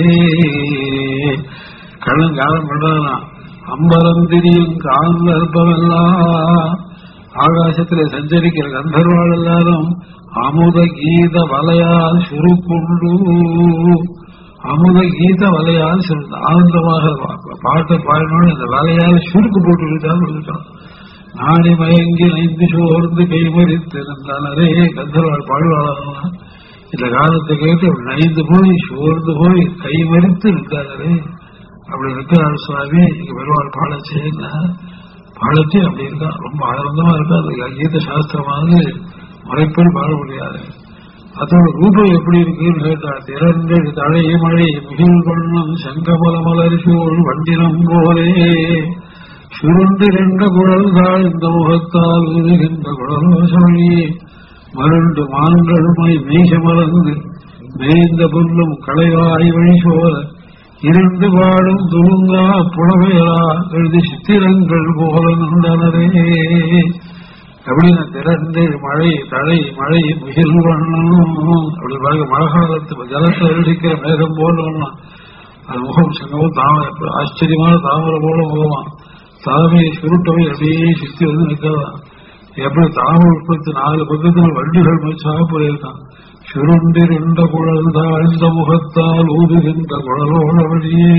Speaker 1: கள்ளங்காலம் பண்றானா அம்பரம் திரியும் காந்தல்பமெல்லாம் ஆகாசத்திலே சஞ்சரிக்கிற கந்தர்வாள் எல்லாரும் அமுத கீத வலையால் சுருக்குண்டு அமுத கீத வலையால் சுரு- ஆனந்தமாக பா- பாட்டை பாடினோடு இந்த வலையால் சுருக்கு போட்டு விட்டால் விட்டான் நாடி மயங்கி நைந்து சோர்ந்து கைமறித்து இருந்தாலே கந்தர்வாள் பாடுவாளாம் இந்த காலத்தை கேட்டு அப்படி நைந்து போய் சோர்ந்து போய் கைமறித்து இருந்தாலே அப்படி இருக்கிறார் சுவாமி இங்க பெருமாள் பாட செய்யலாம் பாடத்தே அப்படி இருக்கா ரொம்ப ஆனந்தமா இருக்கா அது கீத சாஸ்திரமானது முறைப்படி பாட முடியாது அதோட ரூபம் எப்படி இருக்குன்னு கேட்டா திறந்த தழை மழை மிகில் கொள்ளும் சங்கமல மலர் சூழ் வண்டினம் போலே சுருண்டு ரெண்ட குழல் தாழ்ந்த முகத்தால் உருகின்ற குழலோ சொல்லி மருண்டு மான்கள் மை மீச மலர்ந்து மேய்ந்த புல்லும் களைவாய் வழி சோர இருந்து பாடும் துலுங்கா புலவையலா எழுதி சித்திரங்கள் போல நின்றனரே அப்படின்னு திறந்து மழை தழை மழை முகில் வண்ணம் அப்படி பாருங்க மழை காலத்து ஜலத்தில் அடிக்கிற மேகம் போல வண்ணம் அது முகம் சங்கமும் தாமரை ஆச்சரியமான தாமரை போல முகமா தலைமையை சுருட்டவை அப்படியே சுத்தி வந்து நிற்கலாம் எப்படி தாமரை உற்பத்தி நாலு பக்கத்தில் வண்டிகள் மச்சாக போயிருக்கான் சுருண்டிருந்த குழல் தாழ்ந்த முகத்தால் ஊதுகின்ற குழலோட வழியே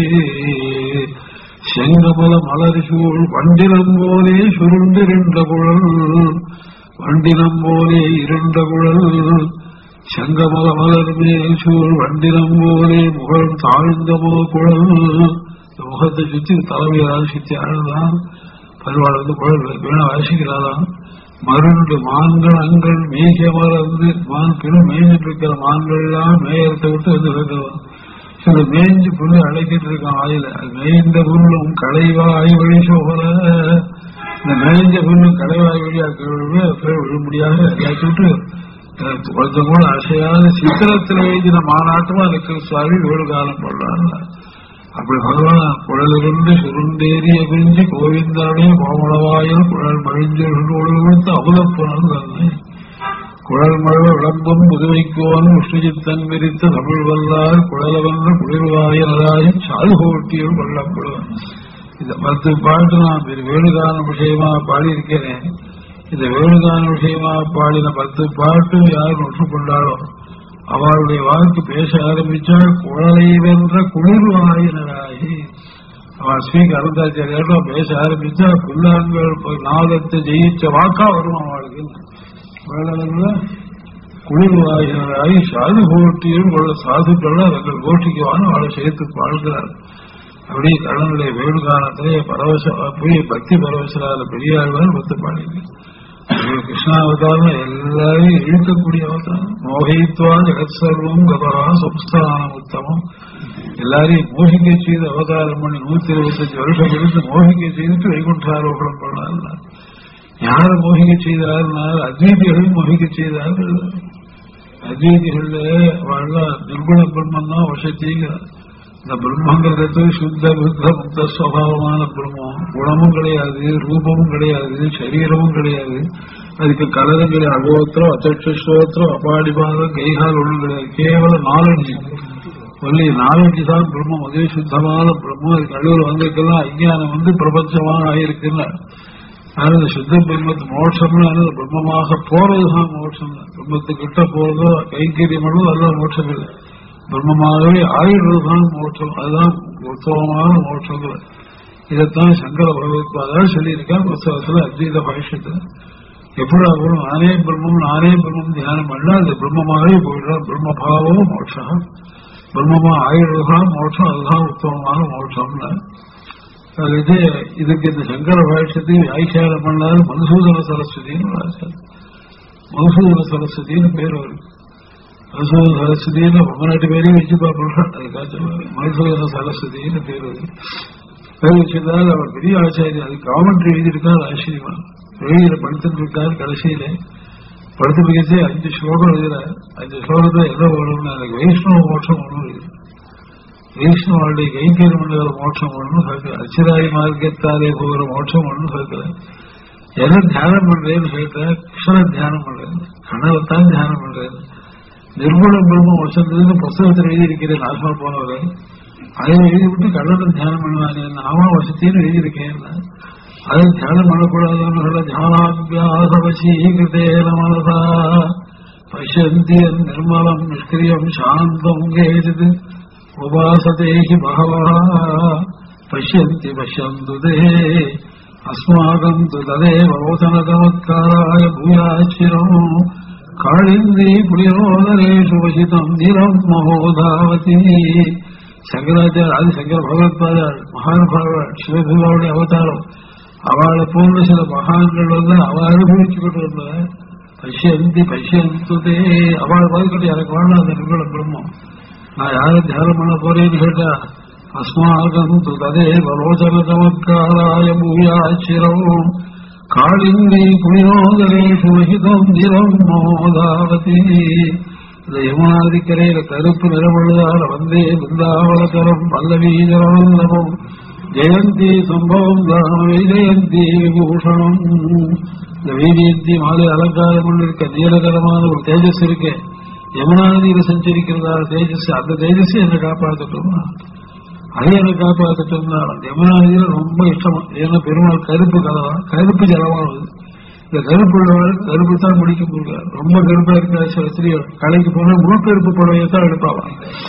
Speaker 1: செங்கமல மலர் சூழ் வண்டினம் போலே சுருண்டிருந்த குழல் வண்டினம் போலே இருண்ட குழல் செங்கமல மலர் மேல் சூழ் வண்டினம் போலே முகம் தாழ்ந்த மோ குழல் இந்த முகத்தை சுத்தி தலைமையால் சுத்தி ஆடுதான் பருவாள் வந்து குழல் வீணா வாசிக்கிறாராம் மருண்டு மான்கள் அங்கள் மேய்க மறந்து மான் பின்னும் மேய்ஞ்சிட்டு இருக்கிற மான்கள் எல்லாம் மேயத்தை விட்டு வந்து இருக்கிறோம் சில மேய்ஞ்சு புல்லு அழைக்கிட்டு இருக்கான் ஆயில அது மேய்ந்த புல்லும் களைவாய் வழி சோகல இந்த மேய்ஞ்ச புல்லும் களைவாய் வழியாக்க விழும்படியாக எல்லாத்தையும் விட்டு அஹ், கொஞ்சம் கூட அசையாத சித்திரத்தில் எழுதின மாநாட்டமா இருக்கு சுவாமி வேறு காலம் போடுறாங்க அப்படி பகவான் குழலிருந்து சுருண்டேறிய பிரிஞ்சு கோவிந்தானே கோமளவாயில் குழல் மழிஞ்சு கொடுத்து அமுதப்புணர் தன்னை குழல் மழ விளம்பும் முதுமைக்கோன் விஷ்ணுஜித்தன் விரித்த தமிழ் வல்லார் குழலவென்ற குளிர்வாயனராயும் சாதுகோட்டியில் கொள்ளப்படுவான் இந்த பத்து பாட்டு நான் பெரு வேணுகான விஷயமா பாடியிருக்கிறேன் இந்த வேணுகான விஷயமா பாடின பத்து பாட்டும் யார் ஒற்றுக்கொண்டாலோ அவருடைய வாக்கு பேச ஆரம்பிச்சால் குழலை வென்ற குளிர் ஆயினராகி அவன் ஸ்ரீக்கு அருந்தாச்சாரியாரும் பேச ஆரம்பிச்சா புல்லாங்கள் போய் நாதத்தை ஜெயிச்ச வாக்கா வரும் அவளுக்கு வேளாண்ல குளிர் ஆயினராகி சாது கோட்டியும் உள்ள சாதுக்கள் அவர்கள் கோட்டிக்குவான அவளை சேர்த்து வாழ்கிறார் அப்படியே கடனுடைய வேணுகாலத்திலே பரவச போய் பக்தி பரவசராத பெரியாழ்வார் பத்து பாடிங்க கிருஷ்ணாவதாரம் எல்லாரையும் இழுக்கக்கூடிய அவதாரம் மோகித்வா ஜெகத் சர்வம் கபரா சம்ஸ்தானம் உத்தமம் எல்லாரையும் மோகிக்க செய்து அவதாரம் பண்ணி நூத்தி இருபத்தஞ்சு வருஷம் இருந்து மோகிக்க செய்துட்டு வைகுண்டாரோபணம் பண்ணார் யாரை மோகிக்க செய்தார்னால் அத்வைதிகளையும் மோகிக்க செய்தார்கள் அத்வைதிகள்ல வாழ் நிர்குண பிரம்மன் தான் வசத்தீங்கிறார் இந்த பிரம்மங்கிறது சுத்த புத்த முக்த சுவாவமான பிரம்மம் குணமும் கிடையாது ரூபமும் கிடையாது சரீரமும் கிடையாது அதுக்கு கலரும் கிடையாது அகோத்திரம் அத்தோத்திரம் அபாடிபாதம் கைகால் ஒன்றும் கிடையாது கேவலம் நாலஞ்சு ஒன்லி நாலஞ்சு தான் பிரம்மம் அதே சுத்தமான பிரம்மம் அதுக்கு நடுவில் வந்திருக்கலாம் அஞ்ஞானம் வந்து பிரபஞ்சமாக ஆயிருக்குன்னு அதனால சுத்த பிரம்மத்து மோட்சம்னு பிரம்மமாக போறதுதான் மோட்சம் பிரம்மத்துக்கிட்ட போறதோ கைங்கரியம் பண்ணதோ அதெல்லாம் மோட்சம் இல்லை பிரம்மமாகவே ஆயுர்வதுதான் மோட்சம் அதுதான் உத்தமமான மோட்சங்கள் இதைத்தான் சங்கர பகவத்பாதா சொல்லியிருக்கான் புத்தகத்துல அத்வைத பாஷ்யத்துல எப்படி அப்புறம் நானே பிரம்மம் நானே பிரம்மம் தியானம் பண்ணா அது பிரம்மமாகவே போயிடுறான் பிரம்மபாவம் மோட்சம் பிரம்மமா ஆயுர்வதான் மோட்சம் அதுதான் உத்தமமான மோட்சம்னு இது இதுக்கு இந்த சங்கர பாஷ்யத்தையும் வியாக்கியானம் பண்ணாரு மதுசூதன சரஸ்வதினு மதுசூதன சரஸ்வதினு பேர் வருது மதுசூதன சரஸ்வதினு பன்னாட்டு பேரையும் வச்சு பார்க்கலாம் அதுக்காச்சும் மதுசூதன சரஸ்வதினு பேர் வருது பேர் வச்சிருந்தால் அவர் பெரிய ஆச்சாரியர் அது காமெண்ட்ரி எழுதியிருக்கார் ஆச்சரியமா வெளியில படுத்துட்டு இருக்காரு கடைசியில படுத்து மிகச்சே அஞ்சு ஸ்லோகம் எழுதுறாரு அஞ்சு ஸ்லோகத்தை என்ன வேணும்னு எனக்கு வைஷ்ணவ மோட்சம் ஒன்றும் இருக்குது வைஷ்ணவாளுடைய கைங்கரியம் பண்ணுகிற மோட்சம் ஒன்றும் கேட்கல அச்சிராய் மார்க்கத்தாலே போகிற மோட்சம் ஒன்றும் கேட்கல எதை தியானம் பண்றேன்னு கேட்டேன் கிருஷ்ண தியானம் பண்றேன் கனவைத்தான் தியானம் பண்றேன் நிர்குண பிரம்மம் வசந்ததுன்னு புஸ்தகத்தில் எழுதியிருக்கிறேன் ஆத்மா போனவரை அதை எழுதிவிட்டு கண்ணனை தியானம் பண்ணுவாங்க நாமா வசத்தின்னு எழுதியிருக்கேன் அதை தியானம் பண்ணக்கூடாதுன்னு சொல்ல தியானாபியாசவசீகிருதேன மனதா பசியந்தி நிர்மலம் நிஷ்கிரியம் சாந்தம் கேஜிது உபாசதே ஹி பகவா பசியந்தி பசியந்து தே அஸ்மாகம் து ததேவ ஓசனதமத்காராய பூயாச்சிரம் காளிந்தி புலிரோதரேஷு வசிதம் நிலம் மகோதாவதி சங்கராச்சார அது சங்கர பகவத்பாதாள் மகானுபாவாள் சிவபூமாவுடைய அவதாரம் அவளை போன்ற சில மகான்கள் வந்து அவ அனுபவிச்சுக்கிட்டு வந்த பசியந்தி பசியந்துதே அவள் பார்த்துக்கிட்டு எனக்கு வேணாம் அந்த நிர்குண பிரம்மம் நான் யாரை தியானம் பண்ண போறேன்னு கேட்டா அஸ்மாகம் து ததே வரோச்சன சமத்காராய பூயாச்சிரம் காளிந்தி புனியோதரேஷு வகிதம் திரம் மோதாவதி இந்த யமுனாதிக்கரையில கருப்பு நிறமுள்ளதால் வந்தே பிருந்தாவளதரம் பல்லவீதரம் ஜெயந்தி சம்பவம் தானம் ஜெயந்தி விபூஷணம் இந்த வீதியந்தி மாலை அலங்காரம் கொண்டிருக்க நீலகரமான ஒரு தேஜஸ் இருக்கு யமுனா நதியில சஞ்சரிக்கிறதா தேஜஸ் அந்த தேஜஸ் என்னை காப்பாற்றட்டும்னா அதை என்னை காப்பாற்றட்டும்னா யமுனா நதியில ரொம்ப இஷ்டமா ஏன்னா பெருமாள் கருப்பு கலவா கருப்பு ஜலமானது இந்த கருப்பு உள்ளவர்கள் கருப்பு தான் முடிக்க முடியாது ரொம்ப கருப்பா இருக்கிற சில ஸ்திரீகள் கலைக்கு போனா முழு கருப்பு புடவையை தான் எடுப்பாங்க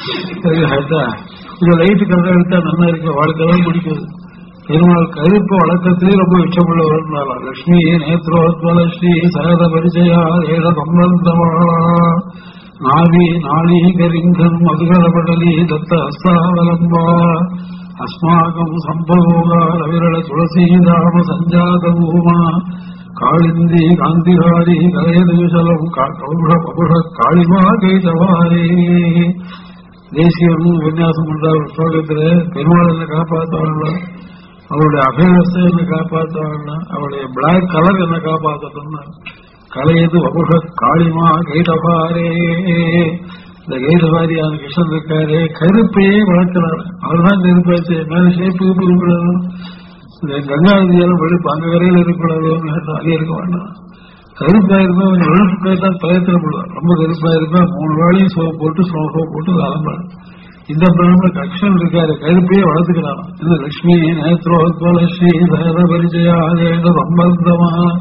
Speaker 1: இந்த லைட்டு கலர் எடுத்தா நல்லா இருக்கு வாழ்க்கையெல்லாம் பிடிக்குது பெருமாள் கருப்பு வழக்கத்திலே ரொம்ப இஷ்டமுள்ளவர் லட்சுமி நேத்ரோத்வல ஸ்ரீ சரத பரிச்சயா ஏழ சம்பந்தமாளா நாவி நாளீகரிங்கம் மதுகரபடலி தத்த ஹஸ்தாவலம்பா அஸ்மாகம் சம்பவோகா ரவிரள துளசீதாம சஞ்சாத பூமா காளிந்தி காந்திகாரி கலையதுசலம் கௌஷ பபுஷ காளிமா கைதவாரே தேசியம் விநியாசம் பண்ற ஒரு ஸ்லோகத்துல பெருமாள் என்ன காப்பாற்றுவாங்களா அவருடைய அபேவஸ்தை என்ன காப்பாற்றுவாங்கன்னா அவருடைய பிளாக் கலர் என்ன காப்பாற்றணும்னா கலையது வபுஷ காளிமா கைதபாரே இந்த கைதபாரியான கிருஷ்ணன் இருக்காரு கருப்பையே வளர்க்கிறார் அவர்தான் கருப்பாச்சு மேல ஷேப்பு இருக்கக்கூடாது இந்த கங்கா நதியெல்லாம் வெளுப்பு அங்க கரையில் இருக்கக்கூடாதுன்னு கேட்டா அங்கே இருக்க வேண்டாம் கருப்பா இருந்தா கொஞ்சம் வெளுப்பு போய் தான் பயத்துல போடுவார் ரொம்ப கருப்பா இருந்தா மூணு வேளையும் சோப்பு போட்டு சோப்போ போட்டு அலம்பாடு இந்த பிராமண கக்ஷன் இருக்காரு கருப்பையே வளர்த்துக்கிறான் இந்த லட்சுமி நேத்ரோத்வல ஸ்ரீ வேத பரிச்சயா சம்பந்தமா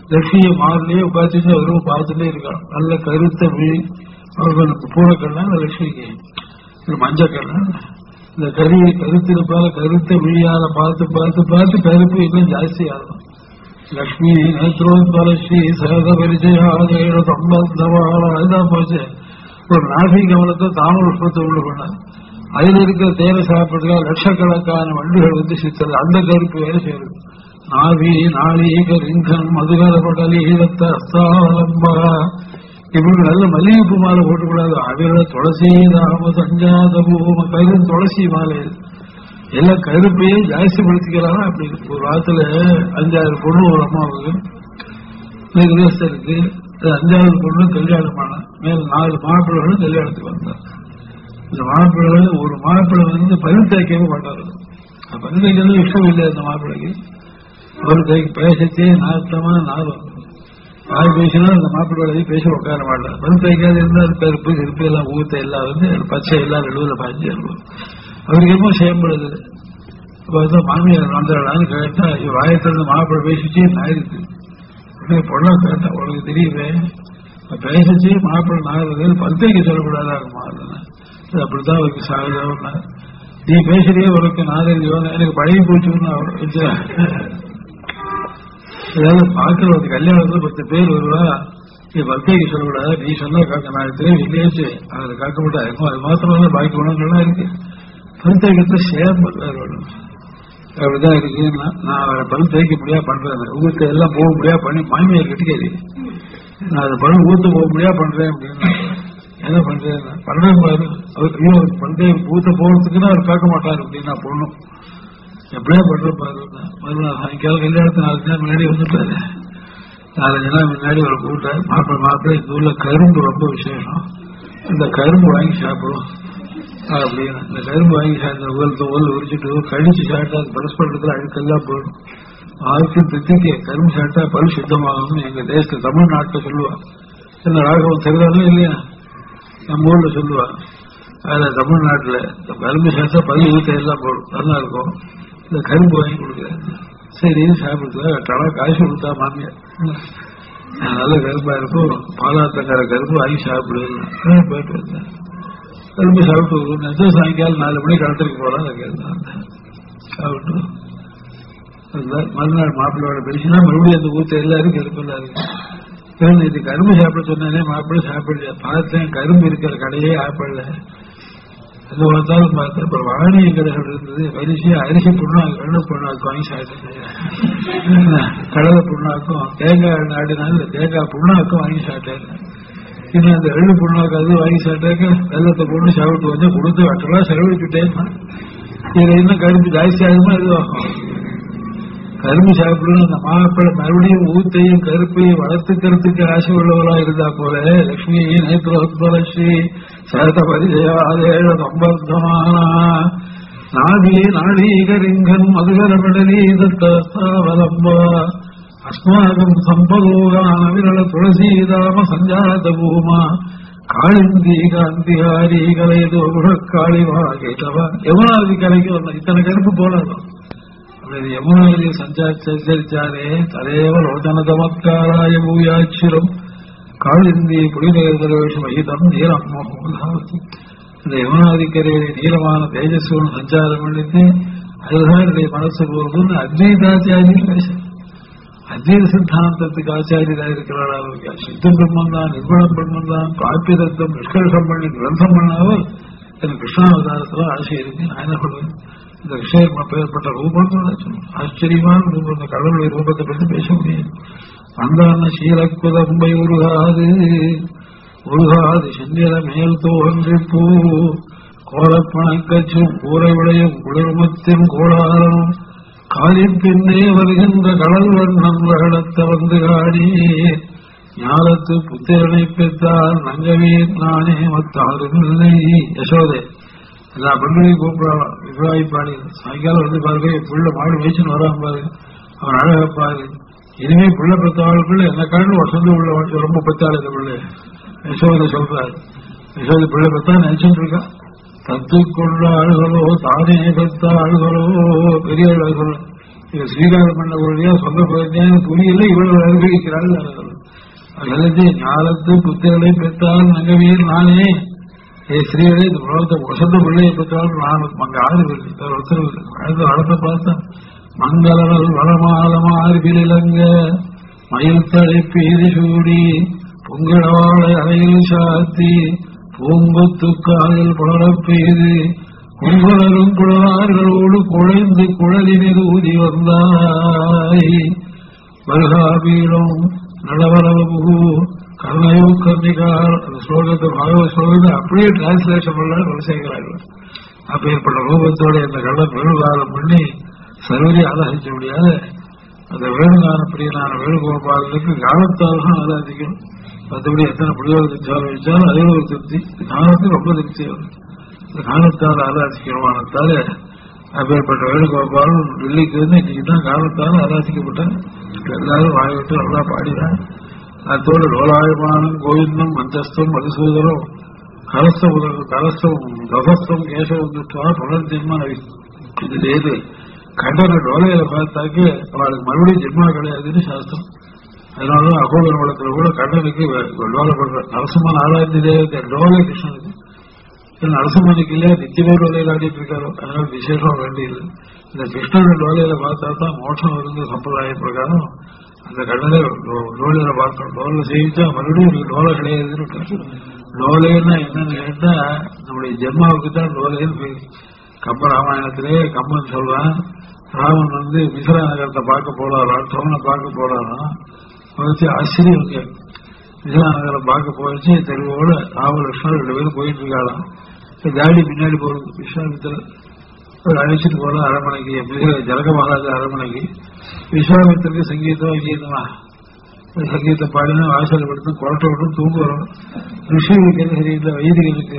Speaker 1: லட்சுமியை மாறிலேயே உட்காந்துட்டு வெறும் பார்த்துட்டே இருக்கான் நல்ல கருத்த விழி அவர்கள் பூரக்கண்ணா அந்த லட்சுமிக்கு இது மஞ்சக்கண்ணா இந்த கரியை கருத்திருப்பால கருத்த விழியால பார்த்து பார்த்து பார்த்து கருப்பு இன்னும் ஜாஸ்தி ஆகும் லக்ஷ்மி நேத்ரோத்பல ஸ்ரீ சகத பரிச்சயாதேட சம்பந்தவாள அதுதான் போச்சு ஒரு நாசி கவனத்தை தாமர புஷ்பத்தை உள்ள பண்ண அதுல இருக்கிற தேவை சாப்பிடுறதுக்காக லட்சக்கணக்கான வண்டிகள் வந்து சித்தது அந்த கருப்பு வேலை செய்யுது நாவி நாளீக ரிங்கன் மதுகர படலி ஈரத்த அஸ்தாவலம்பா இப்படி நல்ல மல்லிகைப்பூ மாலை போட்டுக்கூடாது அவிர துளசி ராம சஞ்சாத பூம கரும் துளசி மாலை எல்லாம் கருப்பையே ஜாஸ்திப்படுத்திக்கிறாங்க அப்படி இருக்கு. ஒரு வாரத்துல அஞ்சாறு பொண்ணு ஒரு அம்மாவுக்கு இருக்கு அஞ்சாவது பொண்ணு கல்யாணமான மேல நாலு மாப்பிள்ளைகளும் கல்யாணத்துக்கு வந்தார் இந்த மாப்பிள்ளை ஒரு மாப்பிள்ளை வந்து பல் தேய்க்கவே மாட்டாரு பல் தேய்க்கிறது இஷ்டம் இல்லை அந்த மாப்பிள்ளைக்கு பல் தேய்க்க பேசத்தே நாட்டமா நாளும் வாய் பேசினா அந்த மாப்பிள்ளை பேச உட்கார மாட்டார் பல் தேய்க்காது இருந்தால் கருப்பு கருப்பு எல்லாம் ஊத்த எல்லாம் வந்து பச்சை எல்லாம் நடுவில் பாஞ்சு இருக்கும் அவருக்கு என்னமோ செய்யப்படுது அப்ப வந்து மாமியார் வந்தாளான்னு கேட்டா இவ வாயத்திலிருந்து மாப்பிள்ளை பேசிச்சு நாயிருக்கு உடனே பொண்ணை கேட்டா உனக்கு தெரியுமே பேசிச்சு மாப்பிள்ளை நாயிருக்கு பல்தைக்கு சொல்லக்கூடாதா இருக்குமா இது அப்படித்தான் அவருக்கு சாகுதா நீ பேசுறியே உனக்கு நாகரிகோ எனக்கு பழகி போச்சுன்னு அவர் வச்சா ஏதாவது பார்க்கறது கல்யாணத்துல பத்து பேர் வருவா நீ பல்தைக்கு சொல்லக்கூடாது நீ சொன்னா காக்க நான் தெரியும் இல்லையாச்சு அதில் காக்க மாட்டா அது மாத்திரம் தான் பாக்கி குணங்கள்லாம் இருக்கு பல்தைக்கத்தை ஷேர் பண்றாரு அவரு. அப்படிதான் இருக்கு நான் நான் அவரை பல் தேய்க்க முடியா பண்றேன் ஊத்த எல்லாம் போக முடியா பண்ணி மாமியார் கிட்டே நான் அதை பல் ஊத்த போக முடியா பண்றேன் அப்படின்னு என்ன பண்றேன் பண்றேன் பாரு அவர் ஐயோ பண்றே ஊத்த போறதுக்குன்னு அவர் பார்க்க மாட்டாரு அப்படின்னு நான் பொண்ணும் எப்படியா பண்றேன் பாரு மறுநாள் சாயங்காலம் கல்யாணத்து நாலு நாள் முன்னாடி வந்துட்டாரு நாலஞ்சு நாள் முன்னாடி ஒரு கூட்டாரு மாப்பிள்ளை மாப்பிள்ளை இந்த ஊர்ல கரும்பு ரொம்ப விசேஷம் இந்த கரும்பு வாங்கி சாப்பிடும் அப்படின்னு இந்த கரும்பு வாங்கி சாப்பிட்ட உங்கள் தோல் உரிச்சிட்டு கழிச்சு சாப்பிட்டா அது பரஸ் பண்றதுல அழுக்கெல்லாம் போயிடும் ஆருக்கு தித்திக்கு கரும்பு சாப்பிட்டா பல் சுத்தமாகும்னு எங்க தேசத்துல தமிழ்நாட்டில் சொல்லுவா இந்த ராகவம் தெரிதாலும் இல்லையா நம்ம ஊர்ல சொல்லுவா அதுல தமிழ்நாட்டுல இந்த கரும்பு சாப்பிட்டா பல் ஊத்த எல்லாம் போடும் நல்லா இருக்கும் இந்த கரும்பு வாங்கி கொடுக்குறேன் சரி சாப்பிடுறதுல கடை காசு கொடுத்தா மாமியார் நல்ல கரும்பா இருக்கும் பாலாத்தக்கார கரும்பு வாங்கி சாப்பிடுவேன் போயிட்டு வந்தேன் திரும்பி சாப்பிட்டு வருவோம் சாயங்காலம் நாலு மணி கடத்திற்கு போறோம் சாப்பிட்டு வந்தார். மறுநாள் மாப்பிள்ளையோட பேசினா மறுபடியும் அந்த ஊத்த எல்லாரும் கரும்பெல்லாம் இருக்கு இது கரும்பு சாப்பிட சொன்னானே மாப்பிள்ளை சாப்பிடல பார்த்தேன் கரும்பு இருக்கிற கடையே ஆப்பிடல அது பார்த்தாலும் பார்த்தேன் அப்புறம் வாணிய கடைகள் இருந்தது வரிசையா அரிசி புண்ணாக்கு வெள்ளை புண்ணாக்கு வாங்கி சாப்பிட்டேன் கடலை புண்ணாக்கும் தேங்காய் நாடினாலும் தேங்காய் புண்ணாக்கும் வாங்கி சாப்பிட்டேன் இன்னும் அந்த எள்ளு புண்ணாக்கு அது வாங்கி சாப்பிட்டாக்க வெள்ளத்தை பொண்ணு சாப்பிட்டு வந்து கொடுத்து வட்டலாம் செலவழிச்சுட்டேன் இதுல இன்னும் கரும்பு ஜாஸ்தி ஆகுமா இதுவாகும் கரும்பு சாப்பிடணும் அந்த மாப்பிள்ளை மறுபடியும் ஊத்தையும் கருப்பையும் வளர்த்துக்கிறதுக்கு ஆசை உள்ளவளா இருந்தா போல லட்சுமி நேத்ரோத்பல ஸ்ரீ சரத பரிஜயாதேழ சம்பர்த்தமான நாடி நாடீகரிங்கன் மதுகரமடலி தத்தாவலம்பா அஸ்மாகம் சம்பதோகான விரல துளசீதாம சஞ்சாத பூமா காளிந்தி காந்திகாரி கலையதோ காளிவா கேட்டவா எவனாதி கலைக்கு வரணும் இத்தனை கருப்பு போனதும் யமுனாவிலே சஞ்சாரி சஞ்சரிச்சாரே ததேவ லோச்சன சமத்காராய பூயாட்சிரம் காளிந்தி புலிநேர்தரவேஷம் ஐதம் நீலம் மோகமதாவதி இந்த யமுனாதிக்கரையிலே நீளமான தேஜஸ்வன் சஞ்சாரம் பண்ணிட்டு அதுதான் என்னுடைய மனசு போகுதுன்னு அத்வைதாச்சாரியர் பேசுறேன் அத்வைத சித்தாந்தத்துக்கு ஆச்சாரியராக இருக்கிறாரா அவர் சித்த பிரம்மன் தான் நிர்குண பிரம்மன் தான் காப்பியதத்தம் நிஷ்கர்ஷம் பண்ணி கிரந்தம் பண்ணாமல் எனக்கு கிருஷ்ணாவதாரத்துல ஆசை இருக்கு நான் என்ன சொல்றேன் இந்த விஷயம் பெயர்பட்ட ரூபங்கள் ஆச்சரியமான ரூபம் இந்த கடவுளுடைய ரூபத்தை பற்றி பேச முடியும் வந்தான சீலக்குதம்பை உருகாது உருகாது செந்தில மேல் தோன்றி பூ கோலப்பணக்கச்சும் கூரை விளையும் குளிர்மத்தின் கோளாறும் காலின் பின்னே வருகின்ற கடல் வண்ணம் வருடத்த வந்து காணி ஞானத்து புத்திரனை பெற்றால் நங்கவே நானே மத்தாரும் இல்லை யசோதே எல்லா பெண்களையும் கூப்பிடலாம் விவாகி பாடி சாயங்காலம் வந்து பாருங்க என் புள்ள மாடு மேய்ச்சின்னு வரான் பாரு அவன் அழகா பாரு இனிமே புள்ள பெற்றவாளுக்குள்ள என்ன காரணம் வசந்த உள்ள ரொம்ப பெற்றாள் இந்த பிள்ளை யசோதை சொல்றாரு யசோதை பிள்ளை பெற்றா நினைச்சுட்டு இருக்கா தத்து கொண்ட ஆளுகளோ தானே பெற்ற ஆளுகளோ பெரிய ஆளுகளோ இது ஸ்ரீகாரம் பண்ண பொருளையா சொல்ல போறேன் புரியல இவ்வளவு அனுபவிக்கிறாள் அல்லது ஞாலத்து புத்திரலை பெற்றால் நங்கவியல் நானே ஏ ஸ்ரீகளே இந்த உலகத்தை வசந்த பிள்ளையை பெற்றாலும் நான் அங்க ஆறு பேர் ஒருத்தர் வாழ்ந்த வளத்தை பார்த்தேன் மங்களவல் வளமாலமா அறிவிலங்க மயில் தடை பேரி சூடி பொங்கலவாழை அறையில் சாத்தி பூங்கொத்து காலில் புலரப் பெய்து கும்பலரும் குழலார்களோடு குழைந்து குழலினில் ஊதி வந்தாய் வருகாபீடம் நடவரவு கருணையோ கன்னிகார் அந்த ஸ்லோகத்தை பாகவத ஸ்லோகத்தை அப்படியே டிரான்ஸ்லேஷன் பண்ண குலசேகரார்கள் அப்பேற்பட்ட ரூபத்தோட இந்த கள்ள வேணுகாலம் பண்ணி சர்வரி ஆராதிக்க முடியாத அந்த வேணுகான பிரியனான வேணுகோபாலனுக்கு காலத்தால் தான் ஆராதிக்கணும் மற்றபடி எத்தனை பிரயோகத்தை சொல்ல வச்சாலும் அதே ஒரு திருப்தி காலத்துக்கு ரொம்ப திருப்தி வரும் இந்த காலத்தால் ஆராதிக்கிறவானத்தால அப்பேற்பட்ட வேணுகோபாலன் டெல்லிக்கு வந்து இன்னைக்கு தான் காலத்தால் ஆராதிக்கப்பட்டான் எல்லாரும் வாய் விட்டு நல்லா பாடினான் அதோடு லோலாயமானம் கோவிந்தம் மந்தஸ்தம் மதுசூதரம் கலசம் கலசம் தசஸ்தம் கேசவம் துஷ்டா புனர்ஜென்ம நவி இது ஏது கண்டன டோலையில பார்த்தாக்க அவளுக்கு மறுபடியும் ஜென்மா கிடையாதுன்னு சாஸ்திரம் அதனாலதான் அகோபரமலத்துல கூட கண்ணனுக்கு டோலை பண்ற நரசிம்மன் ஆராய்ச்சி தேவத்தை டோலை கிருஷ்ணனுக்கு நரசிம்மனுக்கு இல்லையா நித்தியமே டோலையில் ஆடிட்டு இருக்காரு அதனால விசேஷம் வேண்டியது இந்த கிருஷ்ணன் டோலையில பார்த்தா தான் மோட்சம் வருது சம்பிரதாய பிரகாரம் அந்த கண்ணனை டோலையில பார்க்கணும் டோலை சேவிச்சா மறுபடியும் டோலை கிடையாதுன்னு டோலைன்னா என்னன்னு கேட்டா நம்முடைய ஜென்மாவுக்கு தான் டோலைன்னு பேரு கம்ப ராமாயணத்திலே கம்பன் சொல்றான் ராமன் வந்து மிஸ்ரா நகரத்தை பார்க்க போறாராம் சோழனை பார்க்க போறாராம் வச்சு ஆச்சரியம் மிஸ்ரா நகரம் பார்க்க போயிடுச்சு தெருவோட ராமலட்சுமணன் ரெண்டு பேரும் போயிட்டு இருக்காளாம் காடி பின்னாடி போறது விஸ்வாமித்திரர் ஒரு அழைச்சிட்டு போற அரண்மனைக்கு மிக ஜனக மகாராஜா அரண்மனைக்கு விஸ்வாமித்திரருக்கு சங்கீதம் கீதமா சங்கீதம் பாடினா வாசல் படுத்து குழட்ட விட்டு தூங்குறோம் ரிஷிகளுக்கு என்ன சரியில்லை வைதிகளுக்கு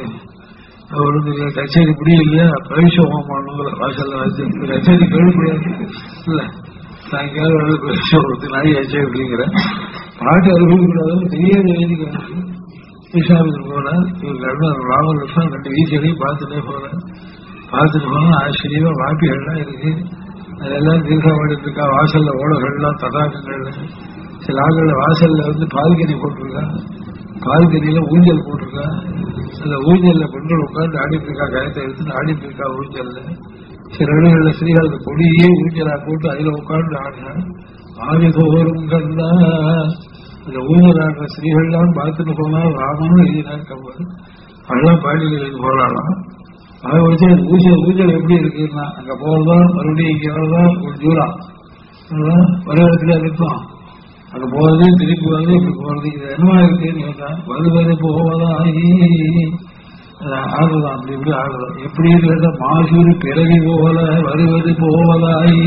Speaker 1: அவர் வந்து கச்சேரி முடியலையா பிரவேசம் பண்ணுங்கிற வாசல்ல வச்சு கச்சேரி கேள்விப்படாது இல்ல சாயங்காலம் வந்து பிரவேசம் நாய் கச்சேரி அப்படிங்கிற பாட்டு அனுபவிக்கூடாதுன்னு தெரியாத வேதிக்கை விஸ்வாமித்திரன் போனார் இவர் கண்ணன் ராமகிருஷ்ணன் ரெண்டு வீச்சலையும் பார்த்துட்டே போறார் பார்த்துட்டு போனா ஆச்சரியமா வாப்பிகள்லாம் இருக்கு அதெல்லாம் தீர்க்காமடிட்டு இருக்கா வாசல்ல ஓடகள்லாம் தடாகங்கள் சில ஆண்கள் வாசல்ல வந்து பால்கனி போட்டிருக்கா பால்கனியில ஊஞ்சல் போட்டிருக்கா அந்த ஊஞ்சல்ல பெண்கள் உட்கார்ந்து ஆடிட்டு இருக்கா கயத்தை எடுத்து ஆடிட்டு இருக்கா ஊஞ்சல்ல சில இடங்கள்ல ஸ்ரீகாந்த கொடியே ஊஞ்சலா போட்டு அதுல உட்கார்ந்து ஆடினா ஆதி தோறும் கண்டா இந்த ஊஞ்சல் ஆடுற ஸ்ரீகள்லாம் பார்த்துட்டு போனா ராமனும் எழுதினார் கம்பர் அதெல்லாம் பாடியில் எழுதி போறாளாம் அதை வச்சு ஊஞ்சல் ஊஞ்சல் எப்படி இருக்குன்னா அங்க போறதா மறுபடியும் இங்க வரதா ஒரு தூரம் ஒரே இடத்துல இருக்கும் அங்க போறது திருப்பி வந்து இப்படி போறது இது என்னவா இருக்குன்னு கேட்டா வருவது போவதாகி ஆடுறதான் அப்படி இப்படி ஆடுறோம் எப்படின்னு கேட்டா மாசூரி பிறவி போல வருவது போவதாகி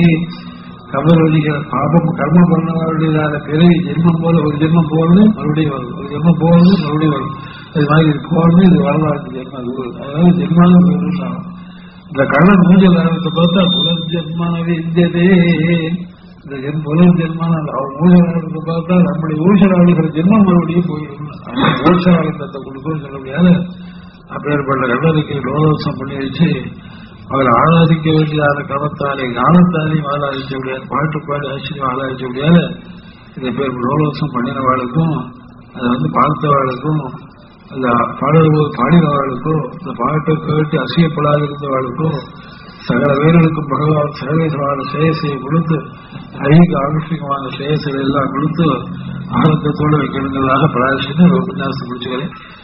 Speaker 1: கபர் வலிக்கிற பாபம் கர்மம் பண்ணவர்களுடைய பிறவி ஜென்மம் போல ஒரு ஜென்மம் போறது மறுபடியும் வரும் ஒரு ஜென்மம் போறது மறுபடியும் வரும் அது மாதிரி இது போறது இது வரலாற்று ஜென்மம் அது ஒரு அதாவது ஜென்மாலும் பெருசாகும் இந்த கடன் மூஞ்சல் ஆரம்பத்தை பார்த்தா புலர் ஜென்மான வித்தியதே இந்த ஜென் புலர் ஜென்மான அவர் மூஞ்சல் ஆரம்பத்தை பார்த்தா நம்முடைய ஊசலாளிகள் ஜென்மம் மறுபடியும் போயிடும் ஊசலாளித்தத்தை கொடுக்கும் சொல்ல முடியாது அப்பேற்பட்ட கண்ணனுக்கு லோகோத்சவம் பண்ணி வச்சு அவர் ஆராதிக்க வேண்டியதான கிரமத்தாலே ஞானத்தாலையும் ஆராதிக்க முடியாது பாட்டு பாடி ஆச்சரியம் ஆராதிக்க முடியாது இந்த பேர் லோகோத்சவம் பண்ணினவாளுக்கும் அதை வந்து பார்த்தவாளுக்கும் அந்த பாடும்போது பாடினவாளுக்கும் இந்த பாட்டை கேட்டு அசியப்படாது இருந்தவாளுக்கும் சகல பேர்களுக்கும் பகவான் சகலேசமான சேயசையை கொடுத்து ஐக ஆனுஷ்டிகமான சேயசைகள் எல்லாம் கொடுத்து ஆனந்தத்தோடு வைக்கணுங்கிறதாக பிரார்த்தனை உபன்யாசம் முடிச்சுக்கிறேன்